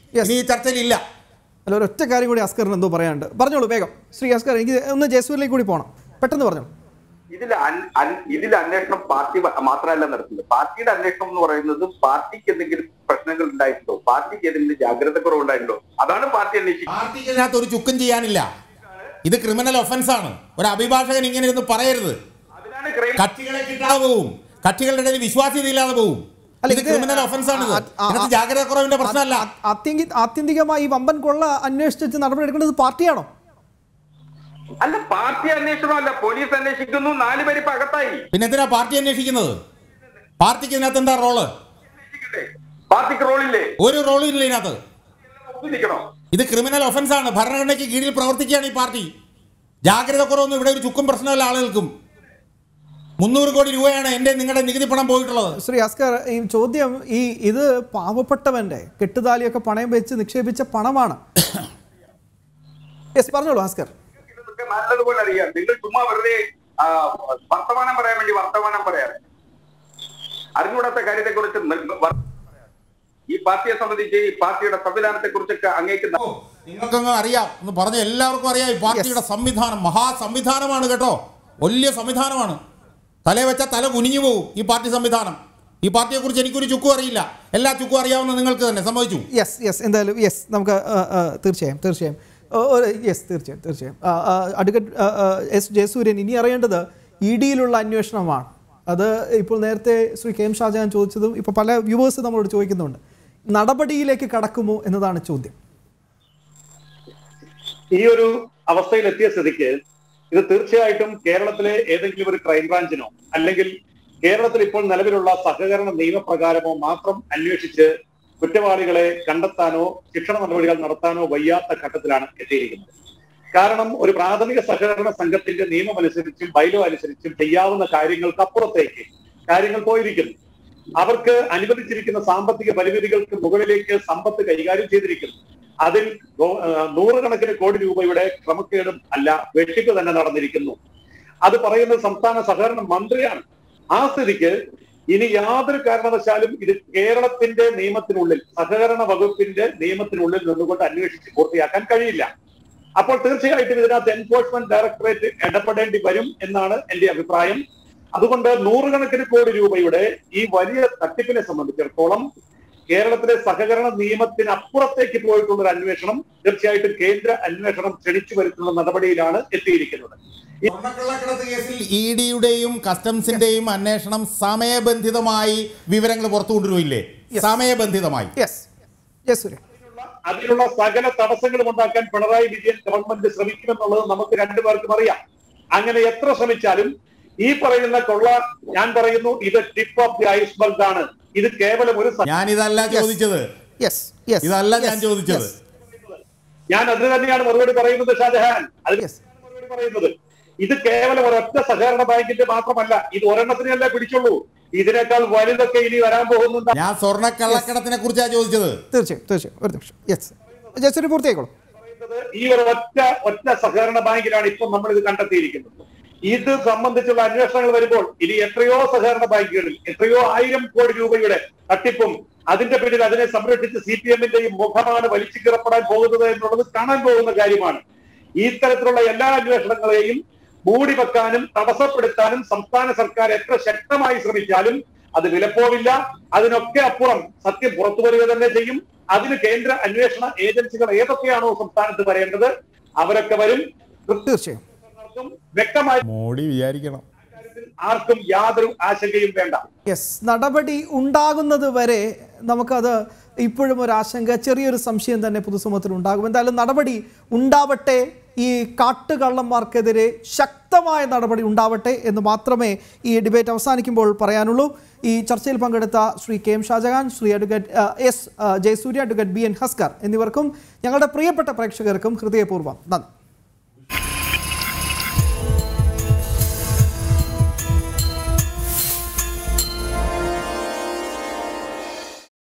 Yes. ഇനി ഈ ചർച്ചയിൽ ഇല്ല അല്ല ഒരൊറ്റ കാര്യം കൂടി അസ്കറിന് എന്തോ പറയാനുണ്ട് പറഞ്ഞോളൂ വേഗം ശ്രീ അസ്കർ എനിക്ക് ഒന്ന് ജയസൂരിലേക്ക് കൂടി പോകണം പെട്ടെന്ന് പറഞ്ഞോളൂ ഇതിൽ അൻ- അൻ- ഇതിൽ അന്വേഷണം പാർട്ടി വ- മാത്രമല്ല നടത്തുന്നത് പാർട്ടിയുടെ അന്വേഷണം എന്ന് പറയുന്നത് പാർട്ടിക്ക് എന്തെങ്കിലും പ്രശ്നങ്ങൾ ഉണ്ടായിട്ടുണ്ടോ പാർട്ടിക്ക് ഏതെങ്കിലും ജാഗ്രത കുറവുണ്ടായിട്ടുണ്ടോ അതാണ് പാർട്ടി അന്വേഷിക്കുന്നത് പാർട്ടിക്ക് ഇതിനകത്ത് ഒരു ചുക്കും ചെയ്യാനില്ല ഇത് ക്രിമിനൽ ഒഫൻസ് ആണ് ഒരു അഭിഭാഷകൻ ഇങ്ങനെ ഇരുന്ന് പറയരുത് അതിനാണ് ക്രൈം കക്ഷികളെ കിട്ടാതെ പോവും കക്ഷികളുടെ ഇടയിൽ വിശ്വാസ്യത ഇല്ലാതെ പോവും അല്ല, ഇത് ഇത് ക്രിമിനൽ ഒഫൻസ് ആണ് ആ, ആ, ഇതിനകത്ത് ജാഗ്രത കുറവിന്റെ പ്രശ്നമല്ല ആ- ആത്യന്തി- ആത്യന്തികമായി ഈ വമ്പൻ കൊള്ള അന്വേഷിച്ച് നടപടി എടുക്കേണ്ടത് പാർട്ടിയാണോ അല്ല പാർട്ടി അന്വേഷണമല്ല പോലീസ് അന്വേഷിക്കുന്നു നാല് പേര് ഇപ്പൊ അകത്തായി പിന്നെ എന്തിനാ പാർട്ടി അന്വേഷിക്കുന്നത് പാർട്ടിക്ക് ഇതിനകത്ത് എന്താ റോള് അന്വേഷിക്കട്ടെ പാർട്ടിക്ക് റോളില്ലേ ഒരു റോളും ഇല്ല ഇതിനകത്ത് ഒത്തു നിൽക്കണോ ഇത് ക്രിമിനൽ ഒഫൻസ് ആണ് ഭരണഘടനയ്ക്ക് കീഴിൽ പ്രവർത്തിക്കുകയാണ് ഈ പാർട്ടി ജാഗ്രത കുറവൊന്നും ഇവിടെ ഒരു ചുക്കും പ്രശ്നമല്ല ആളുകൾക്കും മുന്നൂറ് കോടി രൂപയാണ് എൻ്റെ നിങ്ങളുടെ നികുതി പണം പോയിട്ടുള്ളത് ശ്രീ അസ്കർ ഈ ചോദ്യം ഈ ഇത് പാവപ്പെട്ടവന്റെ കെട്ടുതാലിയൊക്കെ പണയം വെച്ച് നിക്ഷേപിച്ച പണമാണ് യെസ് പറഞ്ഞോളൂ അസ്കർ ഇതൊക്കെ നല്ലതുപോലെ അറിയാം നിങ്ങൾ ചുമ്മാ വെറുതെ ആ, വർത്തമാനം പറയാൻ വേണ്ടി വർത്തമാനം പറയാം അറിഞ്ഞൂടാത്ത കാര്യത്തെ കുറിച്ച് ഈ പാർട്ടിയെ സംബന്ധിച്ച് ഈ പാർട്ടിയുടെ സംവിധാനത്തെ കുറിച്ചൊക്കെ അങ്ങേക്ക് ന- നിങ്ങൾക്കങ്ങ് അറിയാം എന്ന് പറഞ്ഞ എല്ലാവർക്കും അറിയാം ഈ പാർട്ടിയുടെ സംവിധാനം മഹാ സംവിധാനമാണ് കേട്ടോ വലിയ സംവിധാനമാണ് തലേ വെച്ചാൽ തല കുനിഞ്ഞു പോകും ഈ പാർട്ടി സംവിധാനം ഈ പാർട്ടിയെക്കുറിച്ച് എനിക്കൊരു ചുക്കും അറിയില്ല എല്ലാ ചുക്കും അറിയാവുന്ന നിങ്ങൾക്ക് തന്നെ സംഭവിച്ചു യെസ് യെസ് എന്തായാലും യെസ് നമുക്ക് ആ, ആ, തീർച്ചയായും തീർച്ചയായും യെസ് തീർച്ചയായും തീർച്ചയായും ആ, ആ, അഡ്വക്കേറ്റ് ആ, ആ, എസ് ജയസൂര്യൻ ഇനി അറിയേണ്ടത് ഇ ഡിയിലുള്ള അന്വേഷണമാണ് അത് ഇപ്പോൾ നേരത്തെ ശ്രീ കെ എം ഷാജഹാൻ ചോദിച്ചതും ഇപ്പോൾ പല വ്യൂവേഴ്സ് നമ്മളോട് ചോദിക്കുന്നുണ്ട് നടപടിയിലേക്ക് കടക്കുമോ എന്നതാണ് ചോദ്യം ഈ ഒരു അവസ്ഥയിൽ എത്തിയ സ്ഥിതിക്ക് ഇത് തീർച്ചയായിട്ടും കേരളത്തിലെ ഏതെങ്കിലും ഒരു ക്രൈംബ്രാഞ്ചിനോ അല്ലെങ്കിൽ കേരളത്തിൽ ഇപ്പോൾ നിലവിലുള്ള സഹകരണ നിയമപ്രകാരമോ മാത്രം അന്വേഷിച്ച് കുറ്റവാളികളെ കണ്ടെത്താനോ ശിക്ഷണ നടപടികൾ നടത്താനോ വയ്യാത്ത ഘട്ടത്തിലാണ് എത്തിയിരിക്കുന്നത് കാരണം ഒരു പ്രാഥമിക സഹകരണ സംഘത്തിന്റെ നിയമം അനുസരിച്ചും ബൈലോ അനുസരിച്ചും ചെയ്യാവുന്ന കാര്യങ്ങൾക്ക് അപ്പുറത്തേക്ക് കാര്യങ്ങൾ പോയിരിക്കുന്നു അവർക്ക് അനുവദിച്ചിരിക്കുന്ന സാമ്പത്തിക പരിമിതികൾക്ക് മുകളിലേക്ക് സമ്പത്ത് കൈകാര്യം ചെയ്തിരിക്കുന്നു അതിൽ ഗോ- ആ, നൂറുകണക്കിന് കോടി രൂപയുടെ ക്രമക്കേടും അല്ല വെട്ടിപ്പ് തന്നെ നടന്നിരിക്കുന്നു അത് പറയുന്നത് സംസ്ഥാന സഹകരണ മന്ത്രിയാണ് ആ സ്ഥിതിക്ക് ഇനി യാതൊരു കാരണവശാലും ഇത് കേരളത്തിന്റെ നിയമത്തിനുള്ളിൽ സഹകരണ വകുപ്പിന്റെ നിയമത്തിനുള്ളിൽ നിന്നുകൊണ്ട് അന്വേഷിച്ച് പൂർത്തിയാക്കാൻ കഴിയില്ല അപ്പോൾ തീർച്ചയായിട്ടും ഇതിനകത്ത് എൻഫോഴ്സ്മെന്റ് ഡയറക്ടറേറ്റ് ഇടപെടേണ്ടി വരും എന്നാണ് എന്റെ അഭിപ്രായം അതുകൊണ്ട് നൂറുകണക്കിന് കോടി രൂപയുടെ ഈ വലിയ തട്ടിപ്പിനെ സംബന്ധിച്ചിടത്തോളം കേരളത്തിലെ സഹകരണ നിയമത്തിന് അപ്പുറത്തേക്ക് പോയിട്ടുള്ള ഒരു അന്വേഷണം തീർച്ചയായിട്ടും കേന്ദ്ര അന്വേഷണം ക്ഷണിച്ചു വരുത്തുന്ന നടപടിയിലാണ് എത്തിയിരിക്കുന്നത് ഈ സ്വർണ്ണക്കള്ളക്കടത്ത് കേസിൽ ഇ ഡിയുടെയും കസ്റ്റംസിന്റെയും അന്വേഷണം സമയബന്ധിതമായി വിവരങ്ങൾ പുറത്തു കൊണ്ടുവരില്ലേ സമയബന്ധിതമായി യെസ് ജയസൂര്യൻ അതിനുള്ള സകല തടസ്സങ്ങളും ഉണ്ടാക്കാൻ പിണറായി വിജയൻ ഗവൺമെന്റ് ശ്രമിക്കുമെന്നുള്ളത് നമുക്ക് രണ്ടുപേർക്കും അറിയാം അങ്ങനെ എത്ര ശ്രമിച്ചാലും ഈ പറയുന്ന കൊള്ള ഞാൻ പറയുന്നു ഇത് ടിപ്പ് ഓഫ് ദി ഐസ്ബർഗ് ആണ് ഇത് കേവലം ഒരു സ- ഞാൻ ഇതല്ല ചോദിച്ചത് യെസ് യെസ് ഇതല്ല ഞാൻ ചോദിച്ചത് ഞാൻ അതിന് തന്നെയാണ് മറുപടി പറയുന്നത് ഷാജഹാൻ അതിന് യെസ് മറുപടി പറയുന്നത് ഇത് കേവലം ഒരൊറ്റ സഹകരണ ബാങ്കിന്റെ മാത്രമല്ല ഇത് ഒരെണ്ണത്തിനല്ല പിടിച്ചുള്ളൂ ഇതിനേക്കാൾ വലുതൊക്കെ ഇനി വരാൻ പോകുന്നുണ്ട് ഞാൻ സ്വർണ്ണക്കള്ളക്കടത്തിനെ കുറിച്ചാണ് ചോദിച്ചത് തീർച്ചയായും തീർച്ചയായും ഒരു നിമിഷം യെസ് ജയസൂര്യ പൂർത്തിയായിക്കോളൂ പറയുന്നത് ഈ ഒരു ഒറ്റ ഒറ്റ സഹകരണ ബാങ്കിലാണ് ഇപ്പം നമ്മൾ ഇത് കണ്ടെത്തിയിരിക്കുന്നത് ഇത് സംബന്ധിച്ചുള്ള അന്വേഷണങ്ങൾ വരുമ്പോൾ ഇനി എത്രയോ സഹകരണ ബാങ്കുകളിൽ എത്രയോ ആയിരം കോടി രൂപയുടെ തട്ടിപ്പും അതിന്റെ പിന്നിൽ അതിനെ സംരക്ഷിച്ച് സി പി എമ്മിന്റെയും മുഖമാണ് വലിച്ചു കീറപ്പെടാൻ പോകുന്നത് എന്നുള്ളത് കാണാൻ പോകുന്ന കാര്യമാണ് ഈ തരത്തിലുള്ള എല്ലാ അന്വേഷണങ്ങളെയും മൂടി വെക്കാനും തടസ്സപ്പെടുത്താനും സംസ്ഥാന സർക്കാർ എത്ര ശക്തമായി ശ്രമിച്ചാലും അത് വിലപ്പോവില്ല അതിനൊക്കെ അപ്പുറം സത്യം പുറത്തു വരിക തന്നെ ചെയ്യും അതിന് കേന്ദ്ര അന്വേഷണ ഏജൻസികൾ ഏതൊക്കെയാണോ സംസ്ഥാനത്ത് വരേണ്ടത് അവരൊക്കെ വരും തീർച്ചയായും കൃത്യമായും വ്യക്തമായി മോഡി വിചാരിക്കണം കാര്യത്തിൽ ആർക്കും യാതൊരു ആശങ്കയും വേണ്ട യെസ് നടപടി ഉണ്ടാകുന്നത് വരെ നമുക്കത് ഇപ്പോഴും ഒരു ആശങ്ക ചെറിയൊരു സംശയം തന്നെ പൊതുസമൂഹത്തിൽ ഉണ്ടാകും എന്തായാലും നടപടി ഉണ്ടാവട്ടെ ഈ കാട്ടുകള്ളന്മാർക്കെതിരെ ശക്തമായ നടപടി ഉണ്ടാവട്ടെ എന്ന് മാത്രമേ ഈ ഡിബേറ്റ് അവസാനിക്കുമ്പോൾ പറയാനുള്ളൂ ഈ ചർച്ചയിൽ പങ്കെടുത്ത Shri K M Shajahan Shri advocate ആ, എസ് ആ, Jayasurya advocate B N Haskar എന്നിവർക്കും ഞങ്ങളുടെ പ്രിയപ്പെട്ട പ്രേക്ഷകർക്കും ഹൃദയപൂർവ്വം നന്ദി